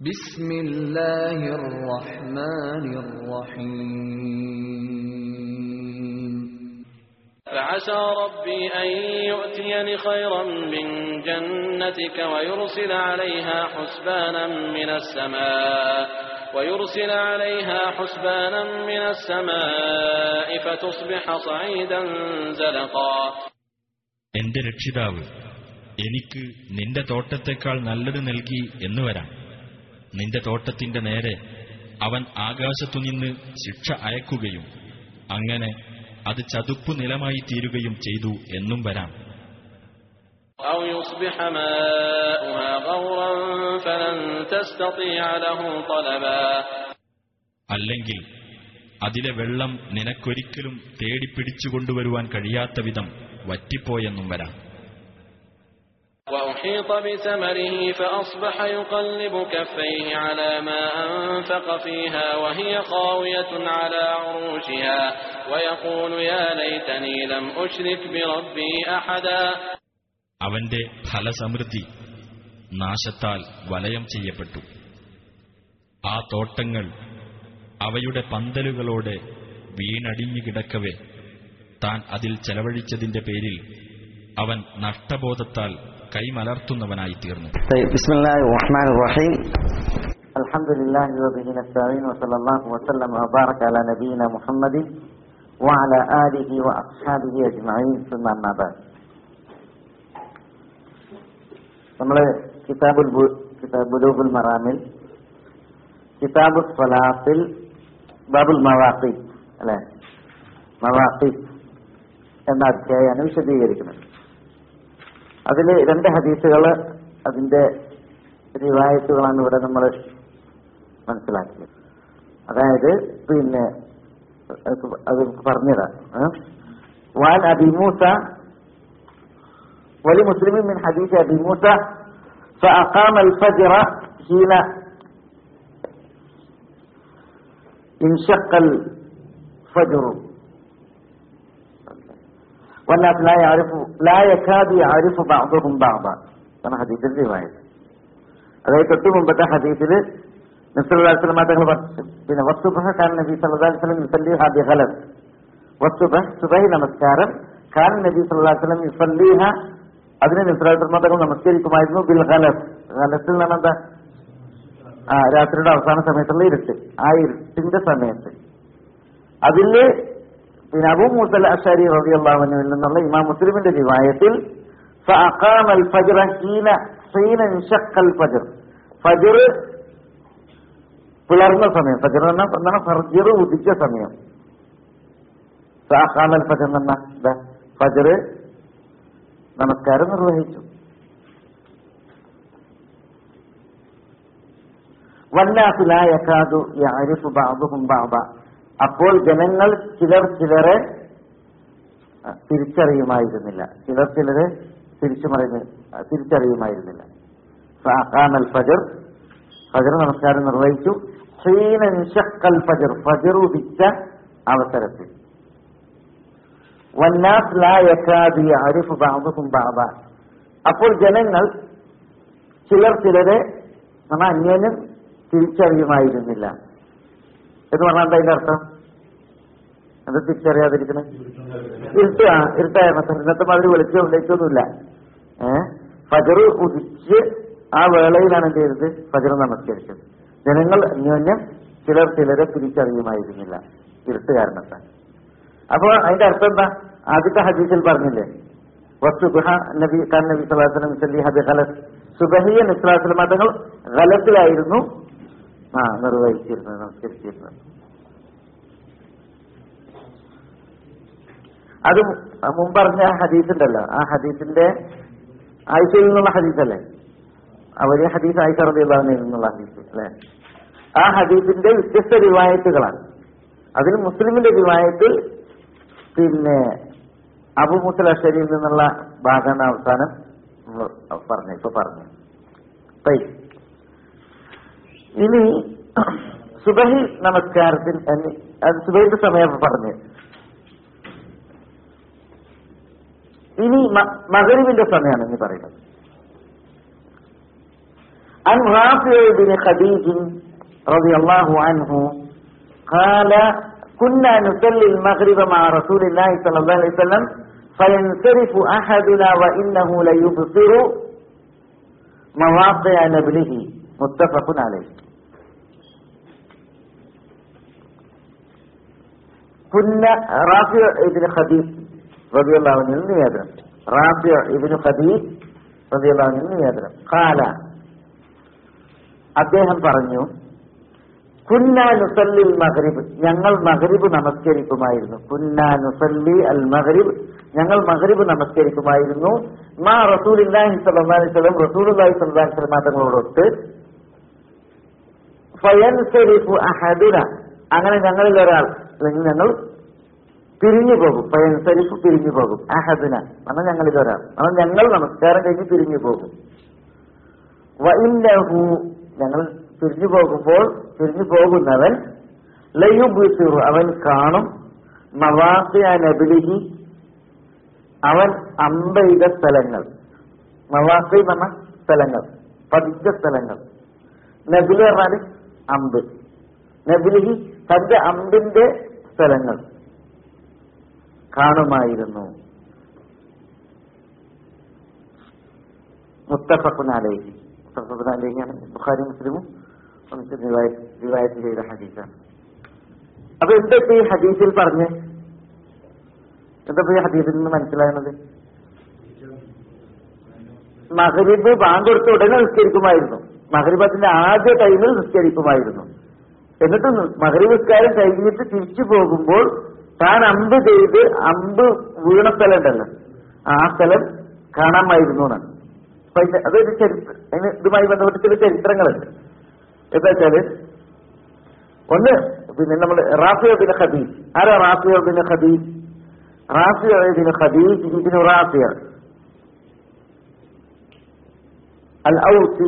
بسم الله الرحمن الرحيم فعسى ربي أن يؤتيني خيرا من جنتك ويرسل عليها حسبانا من السماء ويرسل عليها حسبانا من السماء فتصبح صعيدا زلقا എന്റെ രക്ഷിതാവ് എനിക്ക് നിന്റെ തോട്ടത്തെക്കാൾ നല്ലത് നൽകി എന്നു വരാം നിന്റെ തോട്ടത്തിന്റെ നേരെ അവൻ ആകാശത്തുനിന്ന് ശിക്ഷ അയക്കുകയും അങ്ങനെ അത് ചതുപ്പു നിലമായി തീരുകയും ചെയ്തു എന്നും വരാം أو يصبح ماؤها غورا فلن تستطيع له طلبا അല്ലെങ്കിൽ അതിലെ വെള്ളം നിനക്കൊരിക്കലും തേടിപ്പിടിച്ചുകൊണ്ടുവരുവാൻ കഴിയാത്ത വിധം വറ്റിപ്പോയെന്നും വരാം وأحيط بثمره فأصبح يقلب كفيه على ما أنفق فيها وهي خاوية على عروشها ويقول يا ليتني لم أشرك بربي أحدا അവന്റെ ഫലസമൃദ്ധി നാശത്താൽ വലയം ചെയ്യപ്പെട്ടു ആ തോട്ടങ്ങൾ അവയുടെ പന്തലുകളോടെ വീണടിഞ്ഞു കിടക്കവെ താൻ അതിൽ ചെലവഴിച്ചതിന്റെ പേരിൽ അവൻ നഷ്ടബോധത്താൽ കൈമലർത്തുന്നവനായി തീർന്നു طيب بسم الله الرحمن الرحيم الحمد لله وبه نستعين وصلى الله وسلم وبارك على نبينا محمد وعلى آله وأصحابه أجمعين ثم أما بعد നമ്മൾ കിതാബുൽ ബു- കിതാബ് ബുലൂഗുൽ മറാമിൽ കിതാബു സ്വലാത്തിൽ ബാബുൽ മവാഖി അല്ലെ മവാഖി എന്ന അധ്യായമാണ് വിശദീകരിക്കുന്നത് അതിൽ രണ്ട് ഹദീസുകൾ അതിന്റെ റിവായത്തുകളാണ് ഇവിടെ നമ്മൾ മനസ്സിലാക്കിയത് അതായത് പിന്നെ അത് അത് പറഞ്ഞതാ വാൻ അബി മൂസ ولمسلم من حديث أبي موسى فأقام الفجر حين انشق الفجر والناس لا يعرف لا يكاد يعرف بعضهم بعضا എന്ന ഹദീസിൽ റിവായത് അതായത് തൊട്ട് മുമ്പത്തെ ഹദീസിൽ നബ്സല്ലാസ്ലമ തങ്ങൾ പറഞ്ഞു പിന്നെ വസ്തുബഹ ഖാൻ നബി സല്ലാസ്ലം യുസല്ലി ഹാബി ഖലസ് വസ്തുബഹ് സുബഹി നമസ്കാരം ഖാൻ നബി സല്ലാസ്ലം യുസല്ലിഹ അതിന് നബ്സല്ലാസ്ലമ തങ്ങൾ നമസ്കരിക്കുമായിരുന്നു ബിൽ ഖലസ് ഖലസിൽ നിന്നാണ് എന്താ ആ രാത്രിയുടെ അവസാന സമയത്തുള്ള ഇരുട്ട് ആ ഇരുട്ടിന്റെ സമയത്ത് അതില് പിന്നെ അബൂ മൂസൽ അഷാരി റളിയല്ലാഹുവിൽ നിന്നുള്ള ഇമാം മുസ്ലിമിന്റെ റിവായത്തിൽ فأقام الفجر حين حين انشق الفجر ഫജർ പുലർന്ന സമയം ഫജർ എന്ന് പറഞ്ഞാൽ എന്താണ് ഫർജർ ഉദിച്ച സമയം فأقام الفجر എന്ന് പറഞ്ഞാൽ എന്താ ഫജർ നമസ്കാരം നിർവഹിച്ചു والناس لا يكاد يعرف بعضهم بعضا അപ്പോൾ ജനങ്ങൾ ചിലർ ചിലരെ ആ, തിരിച്ചറിയുമായിരുന്നില്ല ചിലർ ചിലരെ തിരിച്ചു പറയുന്ന തിരിച്ചറിയുമായിരുന്നില്ല ഫഅഖാമൽ ഫജർ ഫജർ നമസ്കാരം നിർവഹിച്ചു ഹീന ഇൻഷഖൽ ഫജർ ഫജർ ഉദിച്ച അവസരത്തിൽ വന്നാസ് ലാ യകാദു യഅരിഫു ബഅദുഹും ബഅദ അപ്പോൾ ജനങ്ങൾ ചിലർ ചിലരെ നമ്മ അന്യോന്യം തിരിച്ചറിയുമായിരുന്നില്ല എന്ന് പറഞ്ഞാൽ എന്താ അതിന്റെ അർത്ഥം അത് തിരിച്ചറിയാതിരിക്കുന്നത് ഇരുട്ട് ആ ഇരുട്ടായിരുന്നു ഇന്നത്തെ മാതിരി വെളിച്ചം വെളിച്ചൊന്നുമില്ല ഏഹ് ഫജർ ഉദിച്ച് ആ വേളയിലാണ് എന്ത് ചെയ്തത് ഫജർ നമസ്കരിച്ചത് ജനങ്ങൾ അന്യോന്യം ചിലർ ചിലരെ തിരിച്ചറിയുമായിരുന്നില്ല ഇരുട്ട് കാരണത്താൽ അപ്പൊ അതിന്റെ അർത്ഥം എന്താ ആദ്യത്തെ ഹദീസിൽ പറഞ്ഞില്ലേ വസ്തുബഹ നബി ഖാൻ നബി സ്വലാസ്ലം സല്ലി ഹബി ഖലസ് സുബഹിയ നിസ്ലാസ്ലം തങ്ങൾ ഖലത്തിലായിരുന്നു ആ നിർവഹിച്ചിരുന്നത് നമസ്കരിച്ചിരുന്നത് അത് മുമ്പ് പറഞ്ഞ ഹദീസ് ഉണ്ടല്ലോ ആ ഹദീസിന്റെ ആയിഷയിൽ നിന്നുള്ള ഹദീസല്ലേ ആ വലിയ ഹദീസ് ആയിഷ റബിള്ളാഹിൽ നിന്നുള്ള ഹദീസ് അല്ലെ ആ ഹദീസിന്റെ വ്യത്യസ്ത റിവായത്തുകളാണ് അതിൽ മുസ്ലിമിന്റെ റിവായത്തിൽ പിന്നെ അബു മുസൽ അഷരിയിൽ നിന്നുള്ള ഭാഗമാണ് അവസാനം നമ്മൾ പറഞ്ഞു ഇപ്പൊ പറഞ്ഞു പൈ. ഇനി സുബഹി നമസ്കാരത്തിൽ എന്ന്- അത് സുബഹിന്റെ സമയം പറഞ്ഞു ഇനി മ- മകരിവിന്റെ സമയമാണ് ഇനി പറയുന്നത് عن رافع بن خديج رضي الله عنه قال كنا نصلي المغرب مع رسول الله صلى الله عليه وسلم فينصرف أحدنا وإنه ليبصر مواقع نبله متفق عليه كنا رافع ابن خديج رضي الله عنه നിവേദനം رافع ابن خديج رضي الله عنه നിവേദനം قال അദ്ദേഹം പറഞ്ഞു കുന്നാ നുസല്ലി മഗ്രിബ് ഞങ്ങൾ മഗ്രിബ് നമസ്കരിക്കുമായിരുന്നു കുന്നാ നുസല്ലി അൽ മഗ്രിബ് ഞങ്ങൾ മഗ്രിബ് നമസ്കരിക്കുമായിരുന്നു മാ റസൂലില്ലാഹി സ്വല്ലല്ലാഹി അലൈഹി വസല്ലം റസൂലുള്ളാഹി സ്വല്ലല്ലാഹി അലൈഹി വസല്ലം തങ്ങളോടൊത്ത് ഫയൻസരിഫു അഹദുന അങ്ങനെ ഞങ്ങളിൽ ഒരാൾ അല്ലെങ്കിൽ ഞങ്ങൾ പിരിഞ്ഞു പോകും ഫയൻസരിഫു പിരിഞ്ഞു പോകും അഹദുന എന്നാൽ ഞങ്ങളിൽ ഒരാൾ എന്നാൽ ഞങ്ങൾ നമസ്കാരം കഴിഞ്ഞ് പിരിഞ്ഞു പോകും വഇന്നഹു ഞങ്ങൾ പിരിഞ്ഞു പോകുമ്പോൾ പിരിഞ്ഞു പോകുന്നവൻ ലയുബിസിറു അവൻ കാണും മവാസിയ നബിലിഹി അവൻ അമ്പെയ്ത സ്ഥലങ്ങൾ മവാസി എന്ന് പറഞ്ഞ സ്ഥലങ്ങൾ പതിച്ച സ്ഥലങ്ങൾ നബില് പറഞ്ഞാല് അമ്പ് നബിലിഹി തന്റെ അമ്പിന്റെ സ്ഥലങ്ങൾ കാണുമായിരുന്നു മുത്തഫഖുൻ അലൈഹി മുത്തഫഖുൻ അലൈഹിയാണ് ബുഖാരി മുസ്ലിമും ഒന്നിച്ച് റിവായത്ത് ചെയ്ത ഹദീസാണ് അപ്പൊ എന്തൊക്കെ ഈ ഹദീസിൽ പറഞ്ഞ് എന്തൊക്കെ ഈ ഹദീസിൽ നിന്ന് മനസ്സിലാകുന്നത് മഹരിബ് ബാങ്ക് കൊടുത്ത ഉടനെ നിസ്കരിക്കുമായിരുന്നു മഹരിബത്തിന്റെ ആദ്യ ടൈമിൽ നിസ്കരിക്കുമായിരുന്നു എന്നിട്ട് മഹരിബ് നിസ്കാരം കഴിഞ്ഞിട്ട് തിരിച്ചു പോകുമ്പോൾ താൻ അമ്പ് ചെയ്ത് അമ്പ് വീണ സ്ഥലം ഉണ്ടല്ലോ ആ സ്ഥലം കാണാമായിരുന്നു എന്നാണ് അപ്പൊ ഇത് അതൊരു ചരിത്ര അതിന് ഇതുമായി ബന്ധപ്പെട്ട് ചില ചരിത്രങ്ങളുണ്ട് എന്താ വെച്ചാല് ഒന്ന് പിന്നെ നമ്മൾ റാഫിയോ ബിൻ ഖദീജ് ആരാ Rafi bin Khadij Rafi bin Khadij ഇതിന് റാഫിയ അൽ ഔസി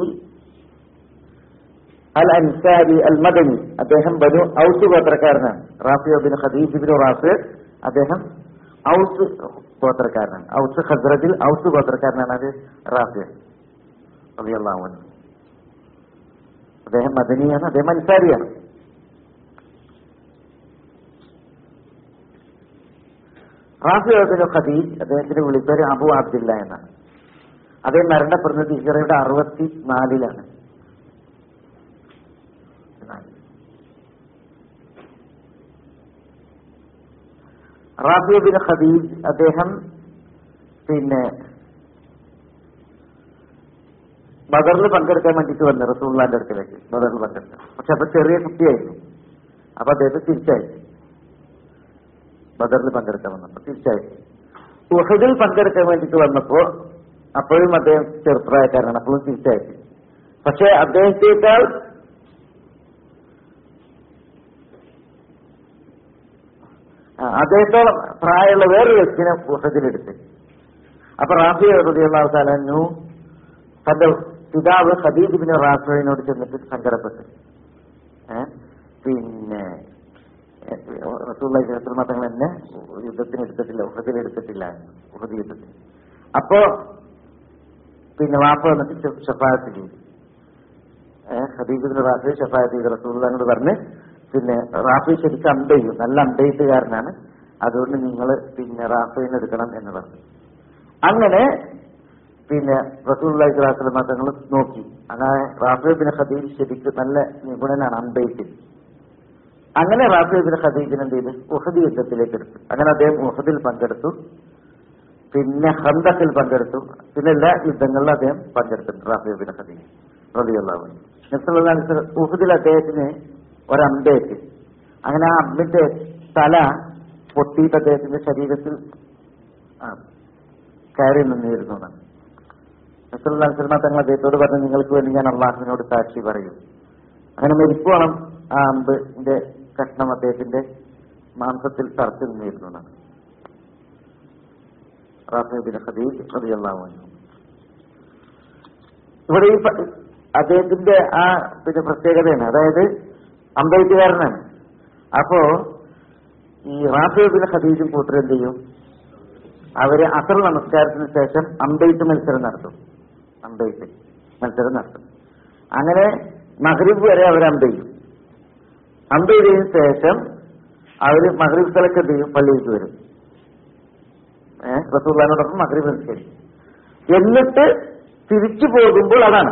അൽ അൻസാരി അൽ മദനി അദ്ദേഹം ബനു ഔസ് ഗോത്രക്കാരനാണ് Rafi bin Khadij bin Rafia അദ്ദേഹം ഔസ് ഗോത്രക്കാരനാണ് ഔസ് ഖസ്രജിൽ ഔസ് ഗോത്രക്കാരനാണ് അത് റാഫിയ റളിയല്ലാഹു അൻഹു അദ്ദേഹം മദനിയാണ് അദ്ദേഹം അൻസാരിയാണ് റാഫിയോബിന് ഖദീജ് അദ്ദേഹത്തിന്റെ വിളിപ്പേര് അബു അബ്ദില്ല എന്നാണ് അദ്ദേഹം മരണപ്പെടുന്നത് ഇഹറയുടെ അറുപത്തി നാലിലാണ് റാഫിയോബിന് ഖദീജ് അദ്ദേഹം പിന്നെ ബദറിൽ പങ്കെടുക്കാൻ വേണ്ടിയിട്ട് വന്നു റസൂള്ളാന്റെ അടുക്കലേക്ക് ബദറിൽ പങ്കെടുക്കാൻ പക്ഷെ അപ്പൊ ചെറിയ കുട്ടിയായിരുന്നു അപ്പൊ അദ്ദേഹത്തെ തിരിച്ചയച്ചു ബദറിൽ പങ്കെടുക്കാൻ വന്നപ്പോ തിരിച്ചയച്ചു ഉഹദിൽ പങ്കെടുക്കാൻ വേണ്ടിയിട്ട് വന്നപ്പോ അപ്പോഴും അദ്ദേഹം ചെറുപ്രായക്കാരനാണ് അപ്പോഴും തിരിച്ചയച്ചു പക്ഷെ അദ്ദേഹത്തെക്കാൾ ആ, അദ്ദേഹത്തോളം പ്രായമുള്ള വേറൊരു വ്യക്തിനെ ഉഹദിലെടുത്ത് അപ്പൊ റാഫി റളിയല്ലാഹു അവസാനു തന്റെ പിതാവ് ഖദീജ് ബിൻ റാഫിനോട് ചെന്നിട്ട് സങ്കടപ്പെട്ടു ഏ? പിന്നെ റസൂള്ളി തങ്ങൾ തന്നെ യുദ്ധത്തിന് എടുത്തിട്ടില്ല ഉഹദിൽ എടുത്തിട്ടില്ല ഉഹദ് യുദ്ധത്തിന് അപ്പോ പിന്നെ വാപ്പ വന്നിട്ട് ഷഫായത്ത് ചെയ്തു ഏഹ് ഖദീജ് ബിൻ റാഫി ഷഫായത്ത് ചെയ്ത് റസൂള്ളോട് പറഞ്ഞ് പിന്നെ റാഫി ശരിക്കും അമ്പ ചെയ്യും നല്ല അമ്പെയ്ത്തുകാരനാണ് അതുകൊണ്ട് നിങ്ങൾ പിന്നെ റാഫിനെ എടുക്കണം എന്ന് പറഞ്ഞു അങ്ങനെ പിന്നെ റസൂള്ളി സ്വലാസ്ലമ തങ്ങൾ നോക്കി അങ്ങനെ റാഫി ബിൻ ഖദീജ് ശരിക്കും നല്ല നിപുണനാണ് അമ്പെയ്ത്തിൽ അങ്ങനെ റാഫി ബിൻ ഖദീജിന് എന്ത് ചെയ്തു ഉഹദ് യുദ്ധത്തിലേക്ക് എടുത്തു അങ്ങനെ അദ്ദേഹം ഉഹദിൽ പങ്കെടുത്തു പിന്നെ ഹന്തക്കിൽ പങ്കെടുത്തു പിന്നെ എല്ലാ യുദ്ധങ്ങളിലും അദ്ദേഹം പങ്കെടുത്തിട്ടുണ്ട് റാഫി ബിൻ ഖദീജ് റളിയല്ലാഹു അൻഹു നബി അലൈഹി വസല്ലം ഉഹദിൽ അദ്ദേഹത്തിന് ഒരമ്പേറ്റ് അങ്ങനെ ആ അമ്പിന്റെ തല പൊട്ടിയിട്ട് അദ്ദേഹത്തിന്റെ ശരീരത്തിൽ ആ, കയറി നിന്നിരുന്നു എന്നാണ് നബി അലൈഹി തങ്ങൾ അദ്ദേഹത്തോട് പറഞ്ഞു നിങ്ങൾക്ക് വേണ്ടി ഞാൻ അള്ളാഹുവിനോട് സാക്ഷി പറയൂ അങ്ങനെ മരിക്കുവാണം ആ അമ്പിന്റെ കഷ്ണം അദ്ദേഹത്തിന്റെ മാംസത്തിൽ തറച്ചു നിന്നിരുന്നു എന്നാണ് റാഫി ബിൻ ഖദീജ് റളിയല്ലാഹു അൻഹു ഇവിടെ ഈ പ- അദ്ദേഹത്തിന്റെ ആ പിന്നെ പ്രത്യേകതയാണ് അതായത് അമ്പെയ്ത്തുകാരനാണ് അപ്പോ ഈ റാഫി ബിൻ ഖദീജും കൂട്ടർ എന്ത് ചെയ്യും അവര് അസർ നമസ്കാരത്തിന് ശേഷം അമ്പെയ്ത്ത് മത്സരം നടത്തും അമ്പെയ്ത്ത് മത്സരം നടത്തും അങ്ങനെ മഹ്രിബ് വരെ അവർ അമ്പ ചെയ്യും അമ്പ ചെയ്തതിന് ശേഷം അവര് മഹ്രിബ് സ്ഥലക്ക് എന്ത് ചെയ്യും പള്ളിയിലേക്ക് വരും ഏഹ് റസൂള്ളാനോടൊപ്പം മഹ്രിബ് നിസ്കരിക്കും എന്നിട്ട് തിരിച്ചു പോകുമ്പോൾ അതാണ്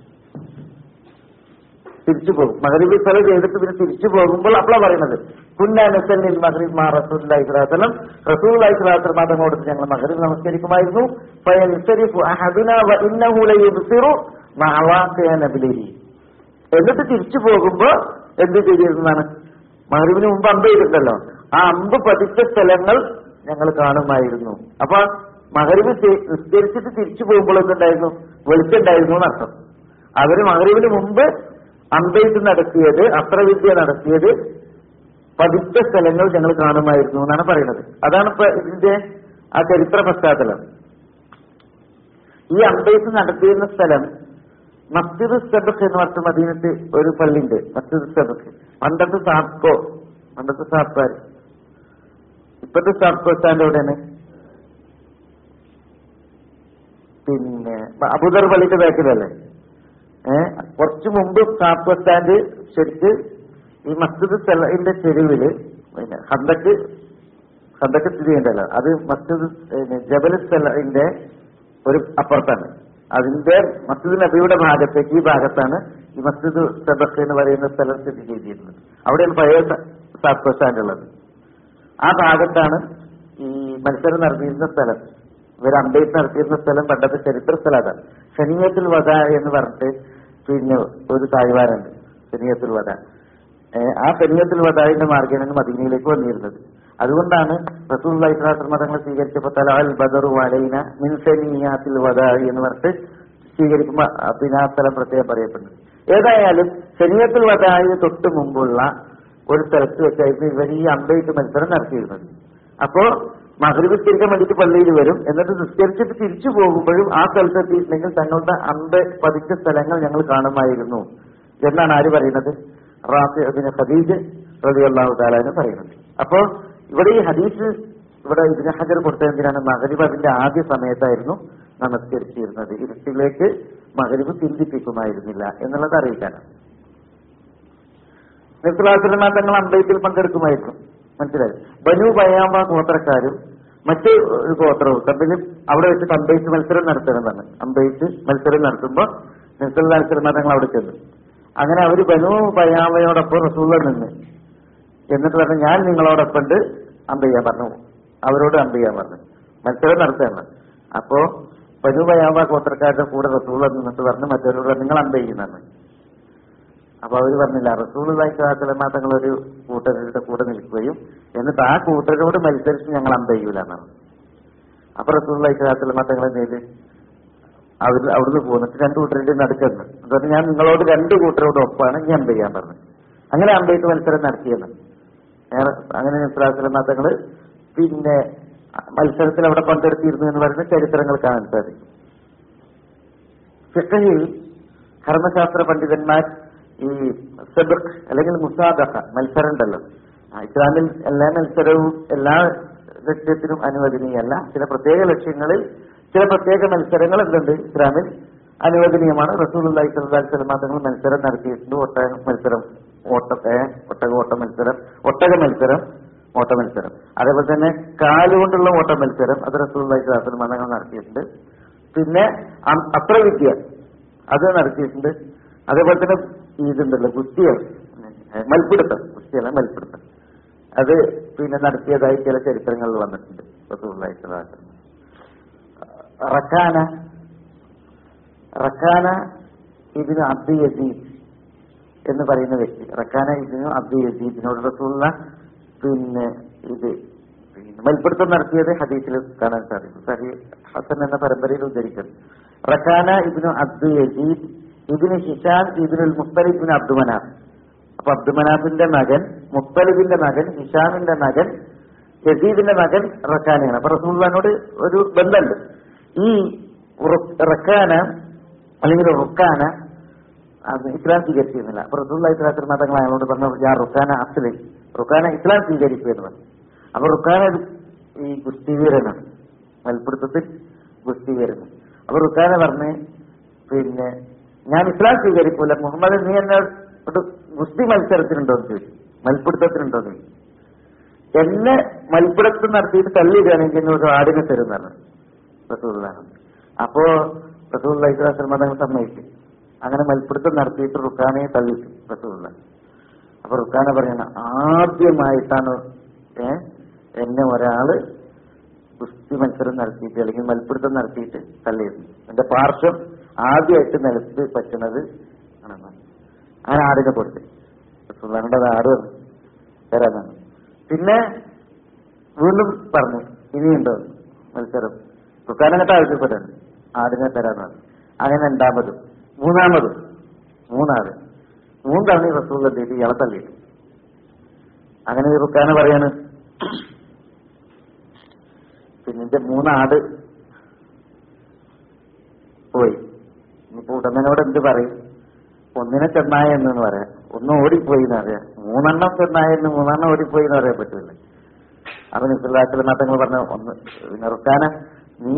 തിരിച്ചു പോകും മകരീബ് സ്ഥലം ചെയ്തിട്ട് പിന്നെ തിരിച്ചു പോകുമ്പോൾ അപ്പോഴാ പറയുന്നത് കുന്നാനസല്ലിൽ മകരീബ് മാ റസൂലി സ്വലാത്തലം റസൂലി സ്വലാത്തൽ മതമോട് ഞങ്ങൾ മകരീബ് നമസ്കരിക്കുമായിരുന്നു ഫയൻസരിഫു അഹദിന വ ഇന്നഹു ലയുബ്സിറു മഅവാഖിയ നബിലിഹി എന്നിട്ട് തിരിച്ചു പോകുമ്പോ എന്ത് ചെയ്തിരുന്നതാണ് മകരീബിന് മുമ്പ് അമ്പ് ചെയ്തിട്ടുണ്ടല്ലോ ആ അമ്പ് പതിച്ച സ്ഥലങ്ങൾ ഞങ്ങൾ കാണുമായിരുന്നു അപ്പൊ മകരീബ് നിസ്കരിച്ചിട്ട് തിരിച്ചു പോകുമ്പോൾ എന്തുണ്ടായിരുന്നു വെളിച്ചുണ്ടായിരുന്നു എന്നർത്ഥം അവര് മകരീബിന് മുമ്പ് അമ്പെയ്ത്ത് നടത്തിയത് അസ്ത്രവിദ്യ നടത്തിയത് പതിച്ച സ്ഥലങ്ങൾ ഞങ്ങൾ കാണുമായിരുന്നു എന്നാണ് പറയുന്നത് അതാണ് ഇപ്പൊ ഇതിന്റെ ആ ചരിത്ര പശ്ചാത്തലം ഈ അമ്പെയ്ത്ത് നടത്തിയിരുന്ന സ്ഥലം മസ്ജിദ് സബഖ് എന്ന് പറഞ്ഞ മദീനത്ത് ഒരു പള്ളിയുണ്ട് മസ്ജിദ് സബഖ് പണ്ടത്തെ സാപ്കോ പണ്ടത്തെ സാപ്കാർ ഇപ്പത്തെ സാപ്കോ സ്റ്റാൻഡ് എവിടെയാണ് പിന്നെ അബുദർ പള്ളിയുടെ ബാക്കിലല്ലേ ഏഹ് കുറച്ചു മുമ്പ് സാപ്കോ സ്റ്റാൻഡ് ശരിക്ക് ഈ മസ്ജിദ് സ്ഥലത്തിന്റെ ചെരുവില് പിന്നെ ഹന്തക്ക് ഹന്തക്ക് സ്ഥിതി ചെയ്യണ്ടല്ലോ അത് മസ്ജിദ് പിന്നെ ജബൽ സ്ഥലത്തിന്റെ ഒരു അപ്പുറത്താണ് അതിന്റെ മസ്ജിദ് നബിയുടെ ഭാഗത്തേക്ക് ഈ ഭാഗത്താണ് ഈ മസ്ജിദ് സബക്ക് എന്ന് പറയുന്ന സ്ഥലം സ്ഥിതി ചെയ്തിരുന്നത് അവിടെയാണ് പഴയ സാപ്കോ സ്റ്റാൻഡ് ഉള്ളത് ആ ഭാഗത്താണ് ഈ മത്സരം നടത്തിയിരുന്ന സ്ഥലം ഇവർ അമ്പേറ്റ് നടത്തിയിരുന്ന സ്ഥലം പണ്ടത്തെ ചരിത്ര സ്ഥലം അതാണ് ഷനിയത്തുൽ വധ എന്ന് പറഞ്ഞിട്ട് പിന്നെ ഒരു താഴ്വാരുണ്ട് ഷനിയത്തുൽ വധ ഏഹ് ആ ഷനിയത്തുൽ വധാവിന്റെ മാർഗ്ഗമാണ് മദീനയിലേക്ക് വന്നിരുന്നത് അതുകൊണ്ടാണ് റസൂൽ ഇസ്ലാത്ര മതങ്ങൾ സ്വീകരിച്ചപ്പോൾ തലാൽ ബദറു വലൈന മിൻസനിയാത്തിൽ വധായി എന്ന് പറഞ്ഞിട്ട് സ്വീകരിക്കുമ്പോൾ പിന്നെ ആ സ്ഥലം പ്രത്യേകം പറയപ്പെടുന്നത് ഏതായാലും ശരീരത്തിൽ വധായി തൊട്ട് മുമ്പുള്ള ഒരു സ്ഥലത്ത് വെച്ചായിരുന്നു ഇവർ ഈ അമ്പെയ്ത്ത് മത്സരം നടത്തിയിരുന്നത് അപ്പോ മകരീബ് നിസ്കരിക്കാൻ വേണ്ടിയിട്ട് പള്ളിയിൽ വരും എന്നിട്ട് നിസ്കരിച്ചിട്ട് തിരിച്ചു പോകുമ്പോഴും ആ സ്ഥലത്ത് എത്തിയിട്ടുണ്ടെങ്കിൽ തങ്ങളുടെ അമ്പ പതിച്ച സ്ഥലങ്ങൾ ഞങ്ങൾ കാണുമായിരുന്നു എന്നാണ് ആര് പറയുന്നത് റാഫി അതിന് ഖദീജ് റബി അള്ളാഹു താലാന് പറയുന്നത് അപ്പോ ഇവിടെ ഈ ഹദീസ് ഇവിടെ ഇതിന് ഹജർ കൊടുത്തത് എന്തിനാണ് മകരീബ് അതിന്റെ ആദ്യ സമയത്തായിരുന്നു നമസ്കരിച്ചിരുന്നത് ഇരുട്ടിലേക്ക് മകരീബ് ചിന്തിപ്പിക്കുമായിരുന്നില്ല എന്നുള്ളത് അറിയിക്കാനാണ് നിർത്തലാസിലമാ തങ്ങൾ അമ്പയത്തിൽ പങ്കെടുക്കുമായിരുന്നു മനസ്സിലായി ബനു ബയാമ ഗോത്രക്കാരും മറ്റ് ഒരു ഗോത്രവും തമ്മിൽ അവിടെ വെച്ച് അമ്പയിച്ച് മത്സരം നടത്തണമെന്നാണ് അമ്പയിച്ച് മത്സരം നടത്തുമ്പോൾ നിർത്തലാസിലമാ തങ്ങൾ അവിടെ ചെന്നു അങ്ങനെ അവര് ബനു ബയാമയോടൊപ്പം റസൂള്ള നിന്ന് എന്നിട്ട് പറഞ്ഞു ഞാൻ നിങ്ങളോടൊപ്പം ഉണ്ട് അമ്പ ചെയ്യാൻ പറഞ്ഞു അവരോട് അമ്പ ചെയ്യാൻ പറഞ്ഞു മത്സരം നടത്തുകയാണ് അപ്പോ ബനു ബയാമ ഗോത്രക്കാരുടെ കൂടെ റസൂള്ള നിന്നിട്ട് പറഞ്ഞു മറ്റവരോട് പറഞ്ഞു, നിങ്ങൾ അമ്പ ചെയ്യുന്നതാണ് അപ്പൊ അവര് പറഞ്ഞില്ല റസൂലുള്ളാഹിസ്ലാമ തങ്ങൾ ഒരു കൂട്ടരുടെ കൂടെ നിൽക്കുകയും എന്നിട്ട് ആ കൂട്ടരോട് മത്സരിച്ച് ഞങ്ങൾ അമ്പ ചെയ്യൂല എന്നാണ് അപ്പൊ റസൂലുള്ളാഹിസ്ലാമ തങ്ങൾ എന്ത് ചെയ്ത് അവർ അവിടുന്ന് പോന്നിട്ട് രണ്ട് കൂട്ടരുടെ നടുക്കുന്നു അതുകൊണ്ട് ഞാൻ നിങ്ങളോട് രണ്ട് കൂട്ടരോട് ഒപ്പാണ് ഞാൻ അമ്പ ചെയ്യാൻ പറഞ്ഞു അങ്ങനെ അമ്പയിട്ട് മത്സരം നടത്തിയെന്ന് ഏറെ- അങ്ങനെ നിസ്ലാസ്ലമ തങ്ങള് പിന്നെ മത്സരത്തിൽ അവിടെ പങ്കെടുത്തിരുന്നു എന്ന് പറയുന്ന ചരിത്രങ്ങൾ കാണാൻ സാധിക്കും ഫിഖഹിൽ കർമ്മശാസ്ത്ര പണ്ഡിതന്മാർ ഈ സബക് അല്ലെങ്കിൽ മുസാദഖ മത്സരം ഉണ്ടല്ലോ ആ, ഇസ്ലാമിൽ എല്ലാ മത്സരവും എല്ലാ ലക്ഷ്യത്തിനും അനുവദനീയമല്ല ചില പ്രത്യേക ലക്ഷ്യങ്ങളിൽ ചില പ്രത്യേക മത്സരങ്ങൾ എന്തുണ്ട് ഇസ്ലാമിൽ അനുവദനീയമാണ് റസൂൽ അള്ളാഹി സ്വല്ലല്ലാഹി അലൈഹി വസല്ലം തങ്ങൾ മത്സരം നടത്തിയിട്ടുണ്ട് ഒട്ടക മത്സരം ഓട്ട ഏ, ഒട്ടക ഓട്ട മത്സരം ഒട്ടക മത്സരം ഓട്ട മത്സരം അതേപോലെ തന്നെ കാലുകൊണ്ടുള്ള ഓട്ട മത്സരം അത് റസൂൽ അള്ളാഹി സ്വല്ലല്ലാഹി അലൈഹി വസല്ലം തങ്ങൾ നടത്തിയിട്ടുണ്ട് പിന്നെ അ- അസ്ത്രവിദ്യ അത് നടത്തിയിട്ടുണ്ട് അതേപോലെ തന്നെ ഇതുണ്ടല്ലോ ഗുസ്തികൾ മൽപ്പിടുത്തം ഗുസ്തിയല്ല മൽപ്പിടുത്തം അത് പിന്നെ നടത്തിയതായി ചില ചരിത്രങ്ങളിൽ വന്നിട്ടുണ്ട് റസൂലുള്ളാഹി സ്വല്ലല്ലാഹു അലൈഹി വസല്ലം. റക്കാന റക്കാന ഇതിന് അബ്ദു യസീദ് എന്ന് പറയുന്ന വ്യക്തി റക്കാന ഇതിന് അബ്ദു യസീദിനോട് റസൂലുള്ള പിന്നെ ഇത് പിന്നെ മൽപ്പിടുത്തം നടത്തിയത് ഹദീസിൽ കാണാൻ സാധിക്കും സഹി ഹസൻ എന്ന പരമ്പരയിൽ ഉദ്ധരിക്കുന്നു Rukana ibn Abdu Yazid ibn Hisham ഇബിനുൽ മുസ്തലിബിന് അബ്ദുമനാഫ് അപ്പൊ അബ്ദുമനാഫിന്റെ മകൻ മുസ്തലിബിന്റെ മകൻ ഹിഷാമിന്റെ മകൻ യസീദിന്റെ മകൻ റക്കാനയാണ് അപ്പൊ റസൂള്ളാനോട് ഒരു ബന്ധമുണ്ട് ഈ ഉറ- റക്കാന അല്ലെങ്കിൽ റുക്കാന അത് ഇസ്ലാം സ്വീകരിച്ചിരുന്നില്ല അപ്പൊ റസൂള്ള ഇസ്ലാത്തിൽ മതങ്ങൾ അയാളോട് പറഞ്ഞു ഞാൻ റുക്കാന അസ്ലി റുക്കാന ഇസ്ലാം സ്വീകരിച്ചു എന്ന് പറഞ്ഞു അപ്പൊ റുക്കാന ഒരു ഈ ഗുസ്തിവീരനാണ് മൽപ്പിടുത്തത്തിൽ ഗുസ്തിവീരൻ അപ്പൊ റുക്കാന പറഞ്ഞ് പിന്നെ ഞാൻ ഇസ്ലാം സ്വീകരിക്കൂല മുഹമ്മദ് നീ എന്നെ ഒരു ഗുസ്തി മത്സരത്തിനുണ്ടോ എന്ന് ചോദിച്ചു മൽപ്പിടുത്തത്തിനുണ്ടോ എന്ന് ചോദിച്ചു എന്നെ മൽപ്പിടുത്തം നടത്തിയിട്ട് തള്ളിയിടുകയാണെങ്കിൽ എന്നെ ഒരു ആടിനെ തരുന്നതാണ് റസൂള്ളാണ് അപ്പോ റസൂള്ള ഇസ്ലാം തങ്ങൾ സമ്മതിച്ചു അങ്ങനെ മൽപ്പിടുത്തം നടത്തിയിട്ട് റുക്കാനെ തള്ളിച്ചു റസൂള്ള അപ്പൊ റുക്കാന പറയണ ആദ്യമായിട്ടാണ് ഏ എന്നെ ഒരാള് കുസ്തി മത്സരം നടത്തിയിട്ട് അല്ലെങ്കിൽ മൽപ്പിടുത്തം നടത്തിയിട്ട് തള്ളിയിരുന്നു എന്റെ പാർശ്വം ആദ്യമായിട്ട് നിലത്ത് പറ്റുന്നത് ആണെന്ന് അങ്ങനെ ആടിനെ കൊടുത്ത് സുൽത്താനുടെ ആട് തരാനാണ് പിന്നെ വീണ്ടും പറഞ്ഞു ഇനിയുണ്ടോ മത്സരം സുൽത്താനങ്ങട്ട് ആവശ്യപ്പെട്ടാണ് ആടിനെ തരാനാണ് അങ്ങനെ രണ്ടാമതും മൂന്നാമതും മൂന്നാട് മൂന്ന് തവണ ഈ റസൂൽ എന്ത് ഇയാളെ തള്ളിയിട്ടു അങ്ങനെ ഈ റുക്കാന പറയാണ് പിന്നെ എന്റെ മൂന്നാട് പോയി ഇനിയിപ്പോ ഉടമനോട് എന്ത് പറയും ഒന്നിനെ ചെന്നായ എന്ന് പറയാം ഒന്ന് ഓടിപ്പോയി എന്ന് പറയാം മൂന്നെണ്ണം ചെന്നായ എന്ന് മൂന്നെണ്ണം ഓടിപ്പോയി എന്ന് പറയാൻ പറ്റില്ല അപ്പൊ നിസ്ലാത്തിലെ നാട്ടങ്ങൾ പറഞ്ഞ ഒന്ന് നിർക്കാന നീ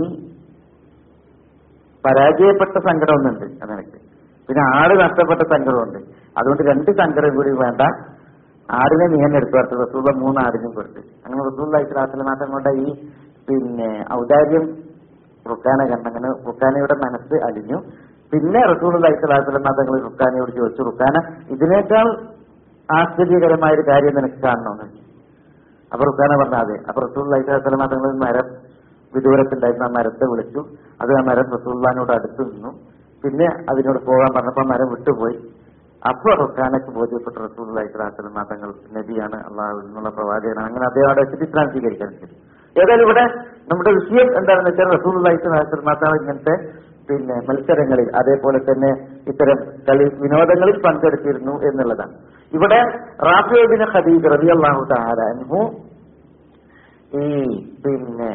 പരാജയപ്പെട്ട സങ്കടം ഒന്നുണ്ട് അതെനിക്ക് പിന്നെ ആട് നഷ്ടപ്പെട്ട സങ്കടമുണ്ട് അതുകൊണ്ട് രണ്ട് സങ്കടം കൂടി വേണ്ട ആടിനെ നീ തന്നെ എടുത്തു കൊടുത്തു റസൂള്ള മൂന്ന് ആടിനും കൊടുത്ത് അങ്ങനെ റസൂള്ള ഇസ്ലാത്തിലെ നാട്ടം കൊണ്ട് ഈ പിന്നെ ഔദാര്യം റുക്കാന കണ്ടങ്ങനെ റുക്കാനയുടെ മനസ്സ് അലിഞ്ഞു പിന്നെ റസൂൽ അലൈഹിസ്ലാം തങ്ങൾ റുക്കാനയോട് ചോദിച്ചു റുക്കാന ഇതിനേക്കാൾ ആശ്ചര്യകരമായ ഒരു കാര്യം നിനക്ക് കാണണമെന്ന് അപ്പൊ റുക്കാന പറഞ്ഞ അതെ അപ്പൊ റസൂൽ അലൈഹിസ്ലാം തങ്ങൾ ഒരു മരം വിദൂരത്തുണ്ടായിരുന്ന ആ മരത്തെ വിളിച്ചു അത് ആ മരം റസൂള്ളാനോട് അടുത്ത് നിന്നു പിന്നെ അതിനോട് പോകാൻ പറഞ്ഞപ്പോ ആ മരം വിട്ടുപോയി അപ്പൊ റുക്കാനക്ക് ബോധ്യപ്പെട്ട റസൂൽ അലൈഹിസ്ലാം തങ്ങൾ നബിയാണ് അള്ളാഹു എന്നുള്ള പ്രവാചകനാണ് അങ്ങനെ അദ്ദേഹം അവിടെ വെച്ചിട്ട് ഇസ്ലാം സ്വീകരിക്കാൻ ചെയ്തു ഏതായാലും ഇവിടെ നമ്മുടെ വിഷയം എന്താണെന്ന് വെച്ചാൽ റസൂൽ അലൈഹിസ്ലാം ഇങ്ങനത്തെ പിന്നെ മത്സരങ്ങളിൽ അതേപോലെ തന്നെ ഇത്തരം കളി വിനോദങ്ങളിൽ പങ്കെടുത്തിരുന്നു എന്നുള്ളതാണ് ഇവിടെ റാഫിയോബിന് ഖദീജ് റബി അള്ളാഹു താരാൻഹു ഈ പിന്നെ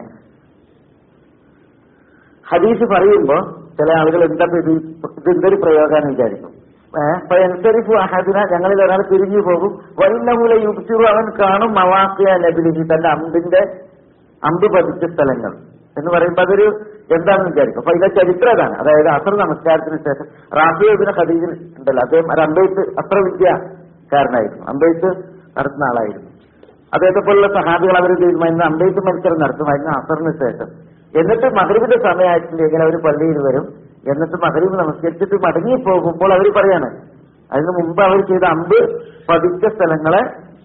ഹദീസ് പറയുമ്പോ ചില ആളുകൾ എന്താ ഇത് ഇതെന്തൊരു പ്രയോഗാന്ന് വിചാരിക്കും അനുസരിച്ചു അഹദിന ഞങ്ങളിൽ ഒരാൾ പിരിഞ്ഞു പോകും വൈന്നമൂല യുക്തിറു അവൻ കാണും മവാക്കിയ നബിലിഹി തന്റെ അമ്പിന്റെ അമ്പ് പതിച്ച സ്ഥലങ്ങൾ എന്ന് പറയുമ്പോൾ അതൊരു എന്താണെന്ന് വിചാരിക്കും അപ്പൊ ഇതിന്റെ ചരിത്രം അതാണ് അതായത് അസർ നമസ്കാരത്തിന് ശേഷം റാഫിയോബിന് ഖദീജിൽ ഉണ്ടല്ലോ അദ്ദേഹം ഒരു അമ്പെയ്ത്ത് അത്ര വിദ്യക്കാരനായിരുന്നു അമ്പെയ്ത്ത് നടത്തുന്ന ആളായിരുന്നു അദ്ദേഹത്തെ പോലുള്ള സഹാബികൾ അവർ തീരുമാനിക്കുന്ന അമ്പെയ്ത്ത് മത്സരം നടത്തുമായിരുന്നു അസറിന് ശേഷം എന്നിട്ട് മകരീബിന്റെ സമയമായിട്ടുണ്ടെങ്കിൽ അവർ പള്ളിയിൽ വരും എന്നിട്ട് മകരീബ് നമസ്കരിച്ചിട്ട് മടങ്ങി പോകുമ്പോൾ അവർ പറയാണ് അതിന് മുമ്പ് അവർ ചെയ്ത അമ്പ് പതിച്ച സ്ഥലങ്ങളെ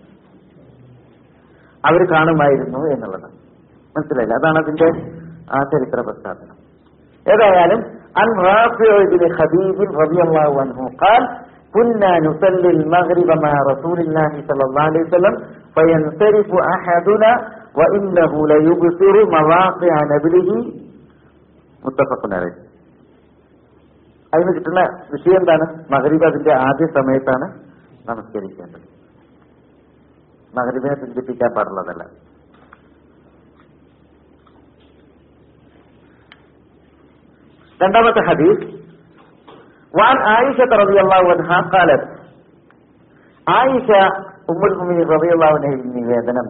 അവർ കാണുമായിരുന്നു എന്നുള്ളതാണ് മനസ്സിലായില്ല അതാണ് അതിന്റെ ആ ചരിത്ര പശ്ചാത്തലം ഏതായാലും അൻ റാഫിബിൻ ഖദീബിൻ റളിയല്ലാഹു അൻഹു قال كنا نصلي المغرب مع رسول الله صلى الله عليه وسلم فينصرف احدنا وانه ليبصر مواقع نبله متفق عليه അതിന് കിട്ടുന്ന വിഷയം എന്താണ് മകരീബ് അതിന്റെ ആദ്യ സമയത്താണ് നമസ്കരിക്കേണ്ടത് മകരീബിനെ പിന്തിപ്പിക്കാൻ പാടുള്ളതല്ല രണ്ടാമത്തെ ഹദീസ് وعن عائشة رضي الله عنها قالت عائشة أم المؤمنين رضي الله عنها നിവേദനം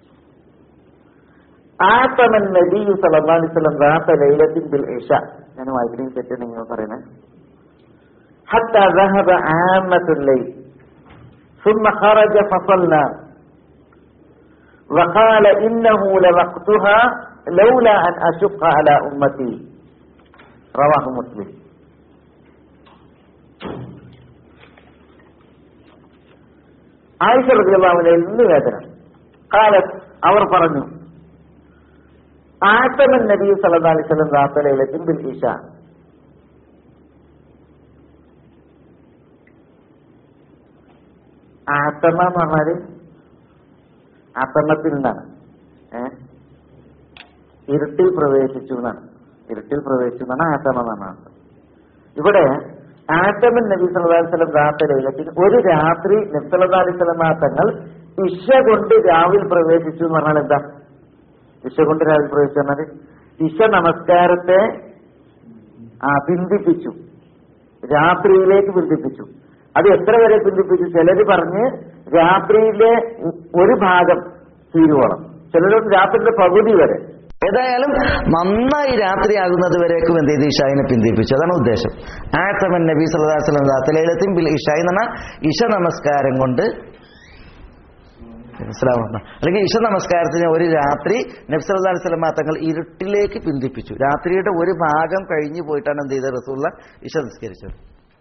آتم النبي صلى الله عليه وسلم ذات ليلة بالعشاء ഞാൻ വായിക്കുന്നതിന് തെറ്റ് നിങ്ങൾ പറയണേ حتى ذهب عامة الليل ثم خرج فصلى وقال إنه لوقتها لولا أن أشق على أمتي റവാഹു മുസ്ലിം ആയിഷ റബിയുള്ളാവിനെ ഇന്ന് വേദന കാലത്ത് അവർ പറഞ്ഞു ആത്തമൻ നബി സല്ലല്ലാഹു അലൈഹി വസല്ലം റാത്തലയിലെത്തും ബിൽ ഇഷ ആത്തമ എന്ന് പറഞ്ഞാല് ആത്തമത്തിൽ നിന്നാണ് ഏഹ് ഇരുട്ടിൽ പ്രവേശിച്ചു എന്നാണ് ഇരുട്ടിൽ പ്രവേശിച്ചു എന്നാണ് ആത്തമ എന്നാണ് അർത്ഥം. ഇവിടെ ആറ്റമൻ നബി സല്ലല്ലാഹു അലൈഹി വസല്ലം രാത്രിയിൽ ഒരു രാത്രി നബി സല്ലല്ലാഹു അലൈഹി വസല്ലം തങ്ങൾ ഇഷ കൊണ്ട് രാവിൽ പ്രവേശിച്ചു എന്ന് പറഞ്ഞാൽ എന്താ ഇഷ കൊണ്ട് രാവിൽ പ്രവേശിച്ചു പറഞ്ഞാൽ ഇഷ നമസ്കാരത്തെ ആ ബന്ധിപ്പിച്ചു രാത്രിയിലേക്ക് ബന്ധിപ്പിച്ചു അത് എത്ര വരെ ബന്ധിപ്പിച്ചു ചിലര് പറഞ്ഞ് രാത്രിയിലെ ഒരു ഭാഗം തീരുവോളം ചിലരോട് രാത്രിയുടെ പകുതി വരെ ഏതായാലും നന്നായി രാത്രിയാകുന്നത് വരേക്കും എന്ത് ചെയ്ത് ഇഷായിനെ പിന്തിപ്പിച്ചു അതാണ് ഉദ്ദേശം ആത്തമൻ നബി സല്ലല്ലാഹു അലൈഹി വസല്ലം ദാത്തലൈലത്തിൻ ബിൽ ഇഷായി എന്ന് പറഞ്ഞാൽ ഇഷ നമസ്കാരം കൊണ്ട് മനസ്സിലാവുന്ന അല്ലെങ്കിൽ ഇഷ നമസ്കാരത്തിന് ഒരു രാത്രി നബ്സല്ലാ അലൈഹി സ്വലമ തങ്ങൾ ഇരുട്ടിലേക്ക് പിന്തിപ്പിച്ചു രാത്രിയുടെ ഒരു ഭാഗം കഴിഞ്ഞു പോയിട്ടാണ് എന്ത് ചെയ്തത് റസൂള്ള ഇഷ നിസ്കരിച്ചത്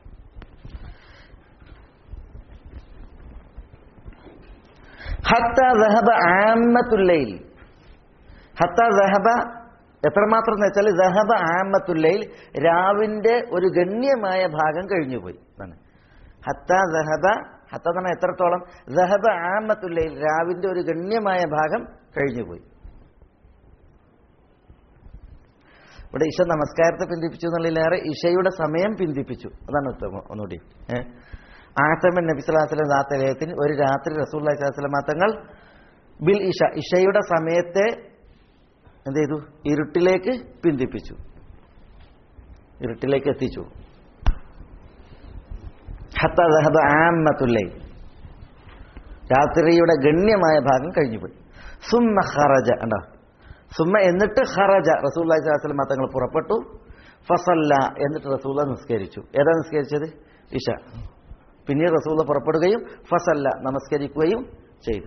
ഹത്ത ദഹബ ആമത്തുല്ലയിൽ ഹത്ത ദഹബ എത്രമാത്രം എന്ന് വെച്ചാൽ ദഹബ ആമത്തുല്ലയിൽ രാവിന്റെ ഒരു ഗണ്യമായ ഭാഗം കഴിഞ്ഞുപോയി എന്നാണ് ഹത്ത ദഹബ ഹത്ത എന്ന് പറഞ്ഞാൽ എത്രത്തോളം ദഹബ ആമത്തുല്ലയിൽ രാവിന്റെ ഒരു ഗണ്യമായ ഭാഗം കഴിഞ്ഞുപോയി ഇവിടെ ഇഷ നമസ്കാരത്തെ പിന്തിപ്പിച്ചു എന്നുള്ളതിലേറെ ഇഷയുടെ സമയം പിന്തിപ്പിച്ചു അതാണ് ഉത്തമം ഒന്നുകൂടി ഏഹ് ആത്തമൻ നബി സ്വലാസ്ലം ദാത്തലയത്തിന് ഒരു രാത്രി റസൂൽ അലൈഹിസ്ലാം തങ്ങൾ ബിൽ ഇഷ ഇഷയുടെ സമയത്തെ എന്ത് ചെയ്തു ഇരുട്ടിലേക്ക് പിന്തിപ്പിച്ചു ഇരുട്ടിലേക്ക് എത്തിച്ചു ഹത്ത ദഹബ ആമത്തുല്ലൈ രാത്രിയുടെ ഗണ്യമായ ഭാഗം കഴിഞ്ഞുപോയി സുമ്മ ഖറജ ഉണ്ടോ സുമ്മ എന്നിട്ട് ഖറജ റസൂൽ അലൈഹിസ്ലാം തങ്ങൾ പുറപ്പെട്ടു ഫസല്ല എന്നിട്ട് റസൂല നിസ്കരിച്ചു ഏതാ നിസ്കരിച്ചത് ഇഷ പിന്നീട് റസൂല പുറപ്പെടുകയും ഫസല്ല നമസ്കരിക്കുകയും ചെയ്തു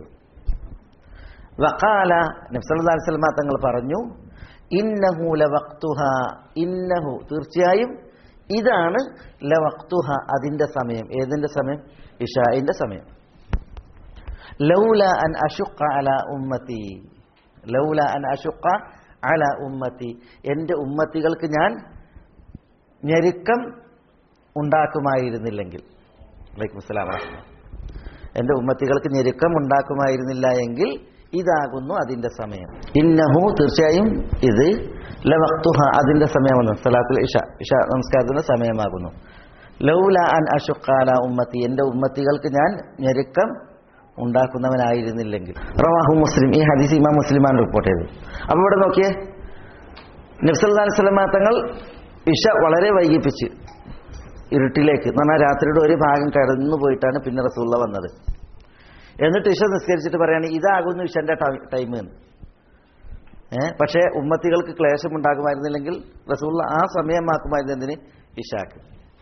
വഖാല നബ്സല്ലാ സ്വലമ തങ്ങൾ പറഞ്ഞു ഇന്നഹു ലവക്തുഹ ഇന്നഹു തീർച്ചയായും ഇതാണ് ലവക്തുഹ അതിന്റെ സമയം ഏതിന്റെ സമയം ഇഷായിന്റെ സമയം ലൗല അൻ അഷുഖ അല ഉമ്മത്തി ലൗല അൻ അഷുഖ അല ഉമ്മത്തി എൻ്റെ ഉമ്മത്തികൾക്ക് ഞാൻ ഞെരുക്കം ഉണ്ടാക്കുമായിരുന്നില്ലെങ്കിൽ വലൈക്കും അസ്സലാം എൻ്റെ ഉമ്മത്തികൾക്ക് ഞെരുക്കം ഉണ്ടാക്കുമായിരുന്നില്ല എങ്കിൽ ഇതാകുന്നു അതിന്റെ സമയം ഇന്നഹു തീർച്ചയായും ഇത് ലവക്തുഹ അതിന്റെ സമയമെന്ന് സലാത്തുൽ ഇഷ ഇഷ നമസ്കാരത്തിന്റെ സമയമാകുന്നു ലൗല അൻ അഷുക്കാല ഉമ്മത്തി എൻ്റെ ഉമ്മത്തികൾക്ക് ഞാൻ ഞെരുക്കം ഉണ്ടാക്കുന്നവനായിരുന്നില്ലെങ്കിൽ റവാഹു മുസ്ലിം ഈ ഹദീസ് ഇമാം മുസ്ലിമാണ് റിപ്പോർട്ട് ചെയ്തത് അപ്പൊ ഇവിടെ നോക്കിയേ നബ്സല്ലാ സ്വലമ തങ്ങൾ ഇഷ വളരെ വൈകിപ്പിച്ച് ഇരുട്ടിലേക്ക് എന്ന് പറഞ്ഞാൽ രാത്രിയുടെ ഒരു ഭാഗം കടന്നു പോയിട്ടാണ് പിന്നെ റസൂള്ള വന്നത് എന്നിട്ട് ഇഷ നിസ്കരിച്ചിട്ട് പറയാണ് ഇതാകുന്നു ഇഷന്റെ ടൈം എന്ന് ഏഹ് പക്ഷേ ഉമ്മത്തികൾക്ക് ക്ലേശം ഉണ്ടാകുമായിരുന്നില്ലെങ്കിൽ റസൂള്ള ആ സമയമാക്കുമായിരുന്നതിന് ഇഷാക്ക്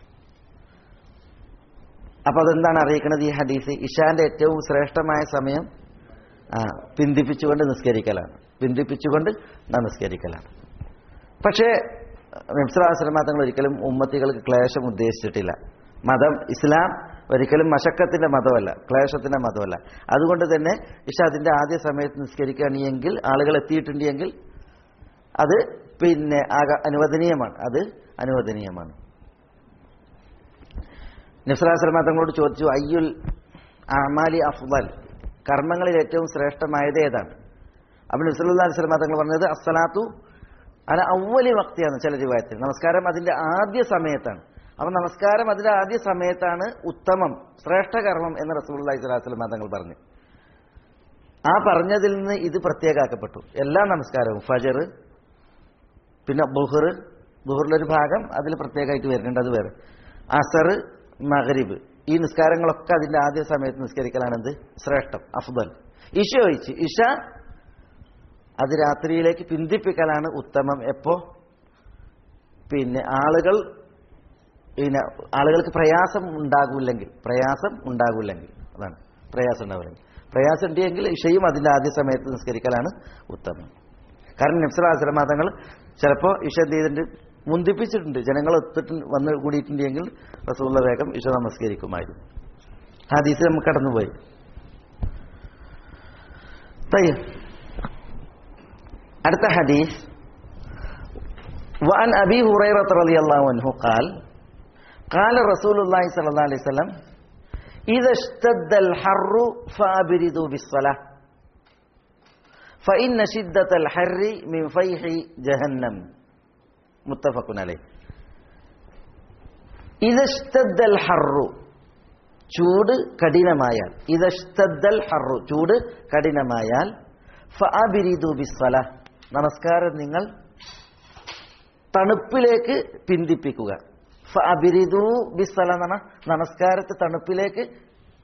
അപ്പൊ അതെന്താണ് അറിയിക്കുന്നത് ഈ ഹദീസ് ഇഷാന്റെ ഏറ്റവും ശ്രേഷ്ഠമായ സമയം ആ പിന്തിപ്പിച്ചുകൊണ്ട് നിസ്കരിക്കലാണ് പിന്തിപ്പിച്ചുകൊണ്ട് നിസ്കരിക്കലാണ് പക്ഷേ നബ്സലാസ്ലമ തങ്ങൾ ഒരിക്കലും ഉമ്മത്തികൾക്ക് ക്ലേശം ഉദ്ദേശിച്ചിട്ടില്ല മതം ഇസ്ലാം ഒരിക്കലും മശക്കത്തിന്റെ മതമല്ല ക്ലേശത്തിന്റെ മതമല്ല അതുകൊണ്ട് തന്നെ ഇഷ അതിന്റെ ആദ്യ സമയത്ത് നിസ്കരിക്കുകയാണെങ്കിൽ ആളുകൾ എത്തിയിട്ടുണ്ടെങ്കിൽ അത് പിന്നെ ആക- അനുവദനീയമാണ് അത് അനുവദനീയമാണ് നബ്സലാസ്ലമ തങ്ങളോട് ചോദിച്ചു അയ്യുൽ അമാലി അഫ്ദൽ കർമ്മങ്ങളിൽ ഏറ്റവും ശ്രേഷ്ഠമായത് ഏതാണ് അപ്പോൾ നബ്സല്ലാ അലിസ്ലമ തങ്ങൾ പറഞ്ഞത് അസ്സലാത്തു അല്ല അവലി വക്തിയാണ് ചില രൂപത്തിൽ നമസ്കാരം അതിന്റെ ആദ്യ സമയത്താണ് അപ്പൊ നമസ്കാരം അതിന്റെ ആദ്യ സമയത്താണ് ഉത്തമം ശ്രേഷ്ഠ കർമ്മം എന്ന് റസൂള്ളി സ്വലാസ്ലം തങ്ങൾ പറഞ്ഞു ആ പറഞ്ഞതിൽ നിന്ന് ഇത് പ്രത്യേകാക്കപ്പെട്ടു എല്ലാ നമസ്കാരവും ഫജർ പിന്നെ ബുഹർ ബുഹറിലൊരു ഭാഗം അതിൽ പ്രത്യേകമായിട്ട് വരുന്നുണ്ട് അത് വേറെ അസർ മഹരിബ് ഈ നിസ്കാരങ്ങളൊക്കെ അതിന്റെ ആദ്യ സമയത്ത് നിസ്കരിക്കലാണെന്ത് ശ്രേഷ്ഠം അഫ്ദൽ ഇഷ ഒഴിച്ച് ഇഷ അത് രാത്രിയിലേക്ക് പിന്തിപ്പിക്കലാണ് ഉത്തമം എപ്പോ പിന്നെ ആളുകൾ പിന്നെ ആളുകൾക്ക് പ്രയാസം ഉണ്ടാകൂല്ലെങ്കിൽ പ്രയാസം ഉണ്ടാകൂല്ലെങ്കിൽ അതാണ് പ്രയാസം ഉണ്ടാവില്ലെങ്കിൽ പ്രയാസം ഉണ്ടെങ്കിൽ ഇഷയും അതിന്റെ ആദ്യ സമയത്ത് നിസ്കരിക്കലാണ് ഉത്തമം കാരണം നബ്സലാശ്രമ തങ്ങൾ ചിലപ്പോൾ ഇഷ എന്ത് ചെയ്തിട്ടുണ്ട് മുന്തിപ്പിച്ചിട്ടുണ്ട് ജനങ്ങൾ ഒത്തിട്ട് വന്ന് കൂടിയിട്ടുണ്ടെങ്കിൽ റസൂള്ള വേഗം ഇഷ നമസ്കരിക്കുമായിരുന്നു ഹദീസ് നമുക്ക് കടന്നുപോയി തയ്യം അടുത്ത ഹദീസ് وعن أبي هريرة رضي الله عنه قال قال رسول الله صلى الله عليه وسلم إذا اشتد الحر فأبردوا بالصلاة فإن شدة الحر من فيح جهنم متفق عليه إذا اشتد الحر ചൂട് കഠിനമായാൽ ഇതഷ്ടദ്ദൽ ഹറു ചൂട് കഠിനമായാൽ ഫഅബിരിദു ബിസ്സല നമസ്കാരം നിങ്ങൾ തണുപ്പിലേക്ക് പിന്തിപ്പിക്കുക ഫഅബിരിദു ബിസ്സല എന്ന് പറഞ്ഞാൽ നമസ്കാരത്തെ തണുപ്പിലേക്ക്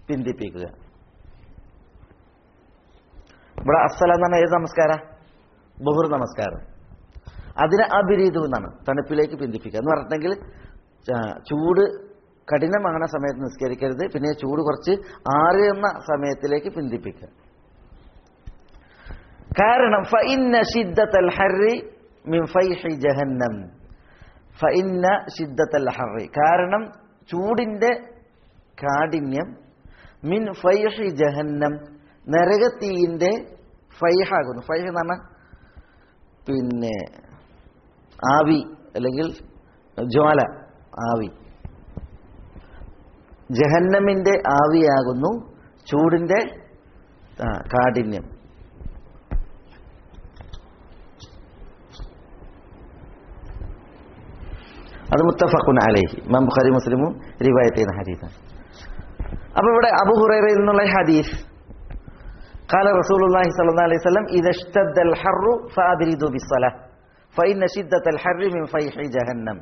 പിന്തിപ്പിക്കുക ഇവിടെ അസ്സല എന്ന് പറഞ്ഞാൽ ഏത് നമസ്കാര ബഹുർ നമസ്കാരം അതിനെ അഭിരീതു എന്നാണ് തണുപ്പിലേക്ക് പിന്തിപ്പിക്കുക എന്ന് പറഞ്ഞിട്ടുണ്ടെങ്കിൽ ച- ചൂട് കഠിനമാകുന്ന സമയത്ത് നിസ്കരിക്കരുത് പിന്നെ ചൂട് കുറച്ച് ആറിയുന്ന സമയത്തിലേക്ക് പിന്തിപ്പിക്കുക കാരണം ഫഇന്ന ഷിദ്ദത്തൽ ഹർരി മിൻ ഫൈഹി ജഹന്നം ഫഇന്ന ഷിദ്ദത്തൽ ഹർരി കാരണം ചൂടിന്റെ കാഠിന്യം മിൻ ഫൈഹി ജഹന്നം നരകത്തീയിന്റെ ഫൈഹാകുന്നു ഫൈഹ് എന്ന് പറഞ്ഞാൽ പിന്നെ ആവി അല്ലെങ്കിൽ ജ്വാല ആവി ജഹന്നമിന്റെ ആവിയാകുന്നു ചൂടിന്റെ ആ, കാഠിന്യം അത് മുത്തഫഖുൻ അലൈഹി ഇമാം ബുഖാരി മുസ്ലിമും റിവായത്ത് ചെയ്യുന്ന ഹദീസാണ് അപ്പൊ ഇവിടെ അബു ഹുറൈറയിൽ നിന്നുള്ള ഹദീസ് قال رسول الله صلى الله عليه وسلم إذا اشتد الحر فأبردوا بالصلاة فإن شدة الحر من فيح جهنم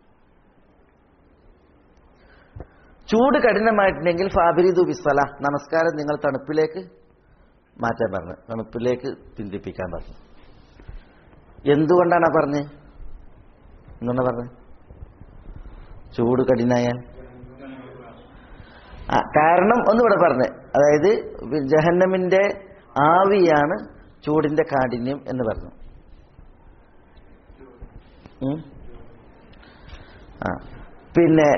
ചൂട് കഠിനമായിട്ടുണ്ടെങ്കിൽ ഫാബിരിദു ബിസ്സല നമസ്കാരം നിങ്ങൾ തണുപ്പിലേക്ക് മാറ്റാൻ പറഞ്ഞു തണുപ്പിലേക്ക് പിന്തിപ്പിക്കാൻ പറഞ്ഞു എന്തുകൊണ്ടാണ് പറഞ്ഞ് എന്താണ് പറഞ്ഞത് ചൂട് കഠിനായാൽ ആ, കാരണം ഒന്നിവിടെ പറഞ്ഞ് അതായത് ജഹന്നമിന്റെ ആവിയാണ് ചൂടിന്റെ കാഠിന്യം എന്ന് പറഞ്ഞു ഉം? ആ പിന്നെ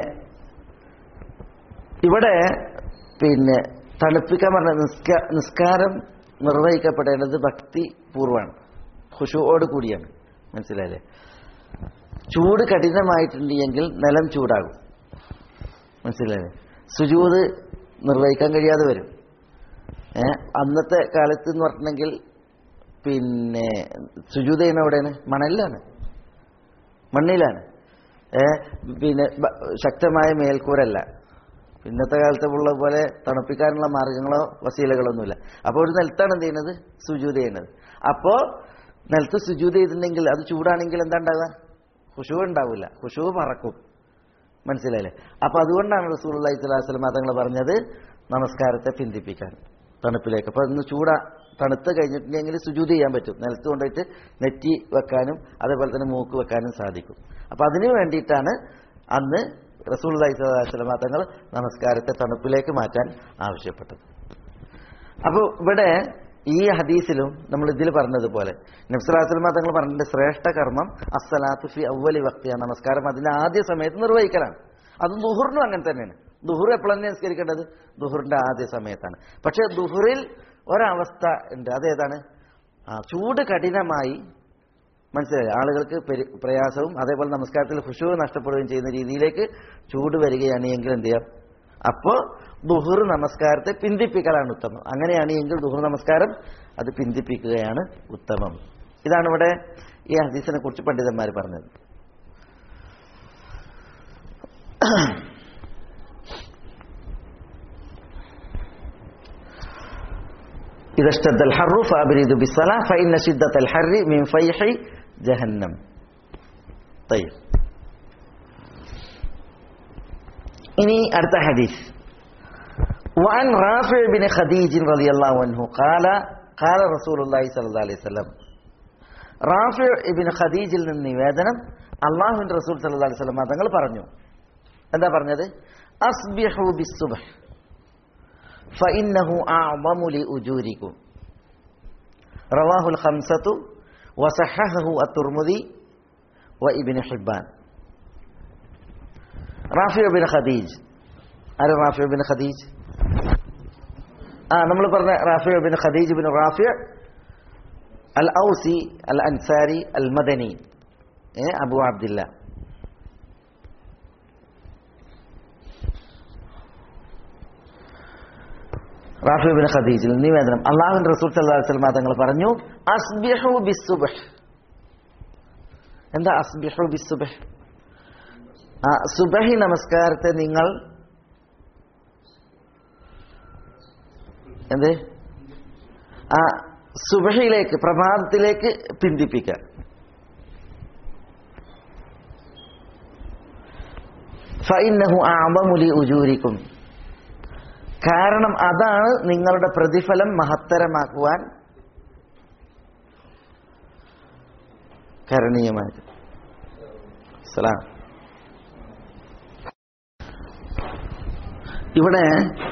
ഇവിടെ പിന്നെ തണുപ്പിക്കാൻ പറഞ്ഞ നിസ്ക നിസ്കാരം നിർവഹിക്കപ്പെടേണ്ടത് ഭക്തി പൂർവ്വമാണ് ഖുഷുവോട് കൂടിയാണ് മനസ്സിലായില്ലേ ചൂട് കഠിനമായിട്ടുണ്ടെങ്കിൽ നിലം ചൂടാകും മനസ്സിലായില്ലേ സുജൂത് നിർവഹിക്കാൻ കഴിയാതെ വരും ഏ അന്നത്തെ കാലത്ത് എന്ന് പറഞ്ഞിട്ടുണ്ടെങ്കിൽ പിന്നെ സുജൂത് ചെയ്യുന്ന എവിടെയാണ് മണലിലാണ് മണ്ണിലാണ് ഏ പിന്നെ ബ- ശക്തമായ മേൽക്കൂരല്ല ഇന്നത്തെ കാലത്ത് ഉള്ള പോലെ തണുപ്പിക്കാനുള്ള മാർഗങ്ങളോ വസീലകളൊന്നുമില്ല അപ്പോൾ ഒരു നിലത്താണ് എന്ത് ചെയ്യുന്നത് സുജൂത് ചെയ്യുന്നത് അപ്പോൾ നിലത്ത് സുജൂത് ചെയ്തിട്ടുണ്ടെങ്കിൽ അത് ചൂടാണെങ്കിൽ എന്താ ഉണ്ടാവുക ഖുഷു ഉണ്ടാവില്ല ഖുഷു പറക്കും മനസ്സിലായില്ലേ അപ്പൊ അതുകൊണ്ടാണ് റസൂൽ അള്ളഹി സ്വലാസ്ലം തങ്ങൾ പറഞ്ഞത് നമസ്കാരത്തെ പിന്തിപ്പിക്കാൻ തണുപ്പിലേക്ക് അപ്പൊ ഇന്ന് ചൂട തണുത്ത് കഴിഞ്ഞിട്ടുണ്ടെങ്കിൽ സുജൂത് ചെയ്യാൻ പറ്റും നിലത്ത് കൊണ്ടുപോയിട്ട് നെറ്റി വെക്കാനും അതേപോലെ തന്നെ മൂക്ക് വെക്കാനും സാധിക്കും അപ്പൊ അതിനു വേണ്ടിയിട്ടാണ് അന്ന് റസൂൽ അള്ളഹി സ്വലാസ്ലം തങ്ങൾ നമസ്കാരത്തെ തണുപ്പിലേക്ക് മാറ്റാൻ ആവശ്യപ്പെട്ടത് അപ്പോൾ ഇവിടെ ഈ ഹദീസിലും നമ്മൾ ഇതിൽ പറഞ്ഞതുപോലെ നബ്സലാസ്ലമ തങ്ങൾ പറഞ്ഞിട്ട് ശ്രേഷ്ഠ കർമ്മം അസ്സലാത്തു ഫി അവലി വക്തിയാണ് നമസ്കാരം അതിന്റെ ആദ്യ സമയത്ത് നിർവഹിക്കലാണ് അത് ദുഹുറിനും അങ്ങനെ തന്നെയാണ് ദുഹുർ എപ്പോഴാണ് നിസ്കരിക്കേണ്ടത് ദുഹുറിന്റെ ആദ്യ സമയത്താണ് പക്ഷേ ദുഹുറിൽ ഒരവസ്ഥ ഉണ്ട് അതേതാണ് ആ, ചൂട് കഠിനമായി മനസ്സിലായി ആളുകൾക്ക് പെരി- പ്രയാസവും അതേപോലെ നമസ്കാരത്തിൽ ഖുശുവ് നഷ്ടപ്പെടുകയും ചെയ്യുന്ന രീതിയിലേക്ക് ചൂട് വരികയാണ് എങ്കിൽ എന്ത് ചെയ്യാം അപ്പോൾ ദുഹുർ നമസ്കാരത്തെ പിന്തിപ്പിക്കലാണ് ഉത്തമം അങ്ങനെയാണ് എങ്കിൽ ദുഹുർ നമസ്കാരം അത് പിന്തിപ്പിക്കുകയാണ് ഉത്തമം ഇതാണ് ഇവിടെ ഈ ഹദീസിനെ കുറിച്ച് പണ്ഡിതന്മാർ പറഞ്ഞത് إذا اشتد الحر فأبردوا بالصلاة فإن شدة الحر من فيح جهنم طيب ഇനി അടുത്ത ഹദീസ് وعن رافع بن خديج رضي الله عنه قال قال رسول الله صلى الله عليه وسلم റാഫി ഇബിൻ ഖദീജിൽ നിന്ന് നിവേദനം അള്ളാഹുവിന്റെ റസൂൽ സല്ലല്ലാഹു അലൈഹി വസല്ലം തങ്ങൾ പറഞ്ഞു എന്താ പറഞ്ഞത് അസ്ബിഹു ബിസ്സുബ്ഹ് فإنه أعظم لأجوركم رواه الخمسة وصححه الترمذي وابن حبان റാഫി ബിൻ ഖദീജ് ആര് റാഫി ബിൻ ഖദീജ് ആ നമ്മൾ പറഞ്ഞ Rafi bin Khadij bin Rafi അൽ ഔസി അൽ അൻസാരി അൽ മദനി ഏ അബു അബ്ദില്ല റാഫി ബിൻ ഖദീജിൽ നിവേദനം അള്ളാഹുവിന്റെ റസൂൽ സല്ലല്ലാഹു അലൈഹി വസല്ലം തങ്ങൾ പറഞ്ഞു അസ്ബിഹു ബിസ്സുബ്ഹ് എന്താ അസ്ബിഹു ബിസ്സുബ്ഹ് ആ സുബഹി നമസ്കാരത്തെ നിങ്ങൾ എന്ത് ആ സുബഹിയിലേക്ക് പ്രഭാതത്തിലേക്ക് പിന്തിപ്പിക്കുക ഫൈനഹു ആബമുലി ഉജൂരിക്കും കാരണം അതാണ് നിങ്ങളുടെ പ്രതിഫലം മഹത്തരമാക്കുവാൻ കരണീയമായത് സലാം ഇവിടെ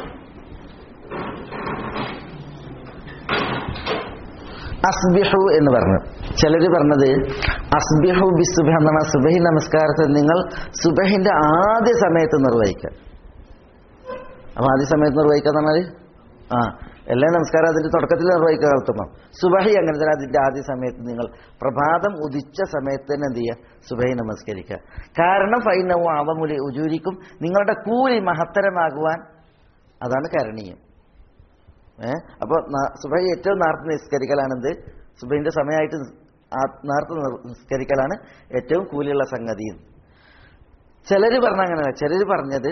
അസ്ബിഹു എന്ന് പറഞ്ഞു ചിലര് പറഞ്ഞത് അസ്ബിഹു ബിസുബഹ എന്നാണ് സുബഹി നമസ്കാരത്തെ നിങ്ങൾ സുബഹിന്റെ ആദ്യ സമയത്ത് നിർവഹിക്കുക അപ്പൊ ആദ്യ സമയത്ത് നിർവഹിക്കുക എന്ന് പറഞ്ഞാൽ ആ എല്ലാ നമസ്കാരം അതിന്റെ തുടക്കത്തിൽ നിർവഹിക്കുക നടത്തണം സുബഹി അങ്ങനെ തന്നെ അതിന്റെ ആദ്യ സമയത്ത് നിങ്ങൾ പ്രഭാതം ഉദിച്ച സമയത്ത് തന്നെ എന്ത് ചെയ്യുക സുബഹി നമസ്കരിക്കുക കാരണം ഫൈനവും അവമുലി ഉജൂരിക്കും നിങ്ങളുടെ കൂലി മഹത്തരമാകുവാൻ അതാണ് കരണീയം ഏഹ് അപ്പൊ ന- സുബഹി ഏറ്റവും നേർത്ത് നിസ്കരിക്കലാണെന്ത് സുബഹിന്റെ സമയമായിട്ട് നിസ്- ആ- നേർത്ത് നിർ- നിസ്കരിക്കലാണ് ഏറ്റവും കൂലിയുള്ള സംഗതി ചിലര് പറഞ്ഞ അങ്ങനെയല്ല ചിലര് പറഞ്ഞത്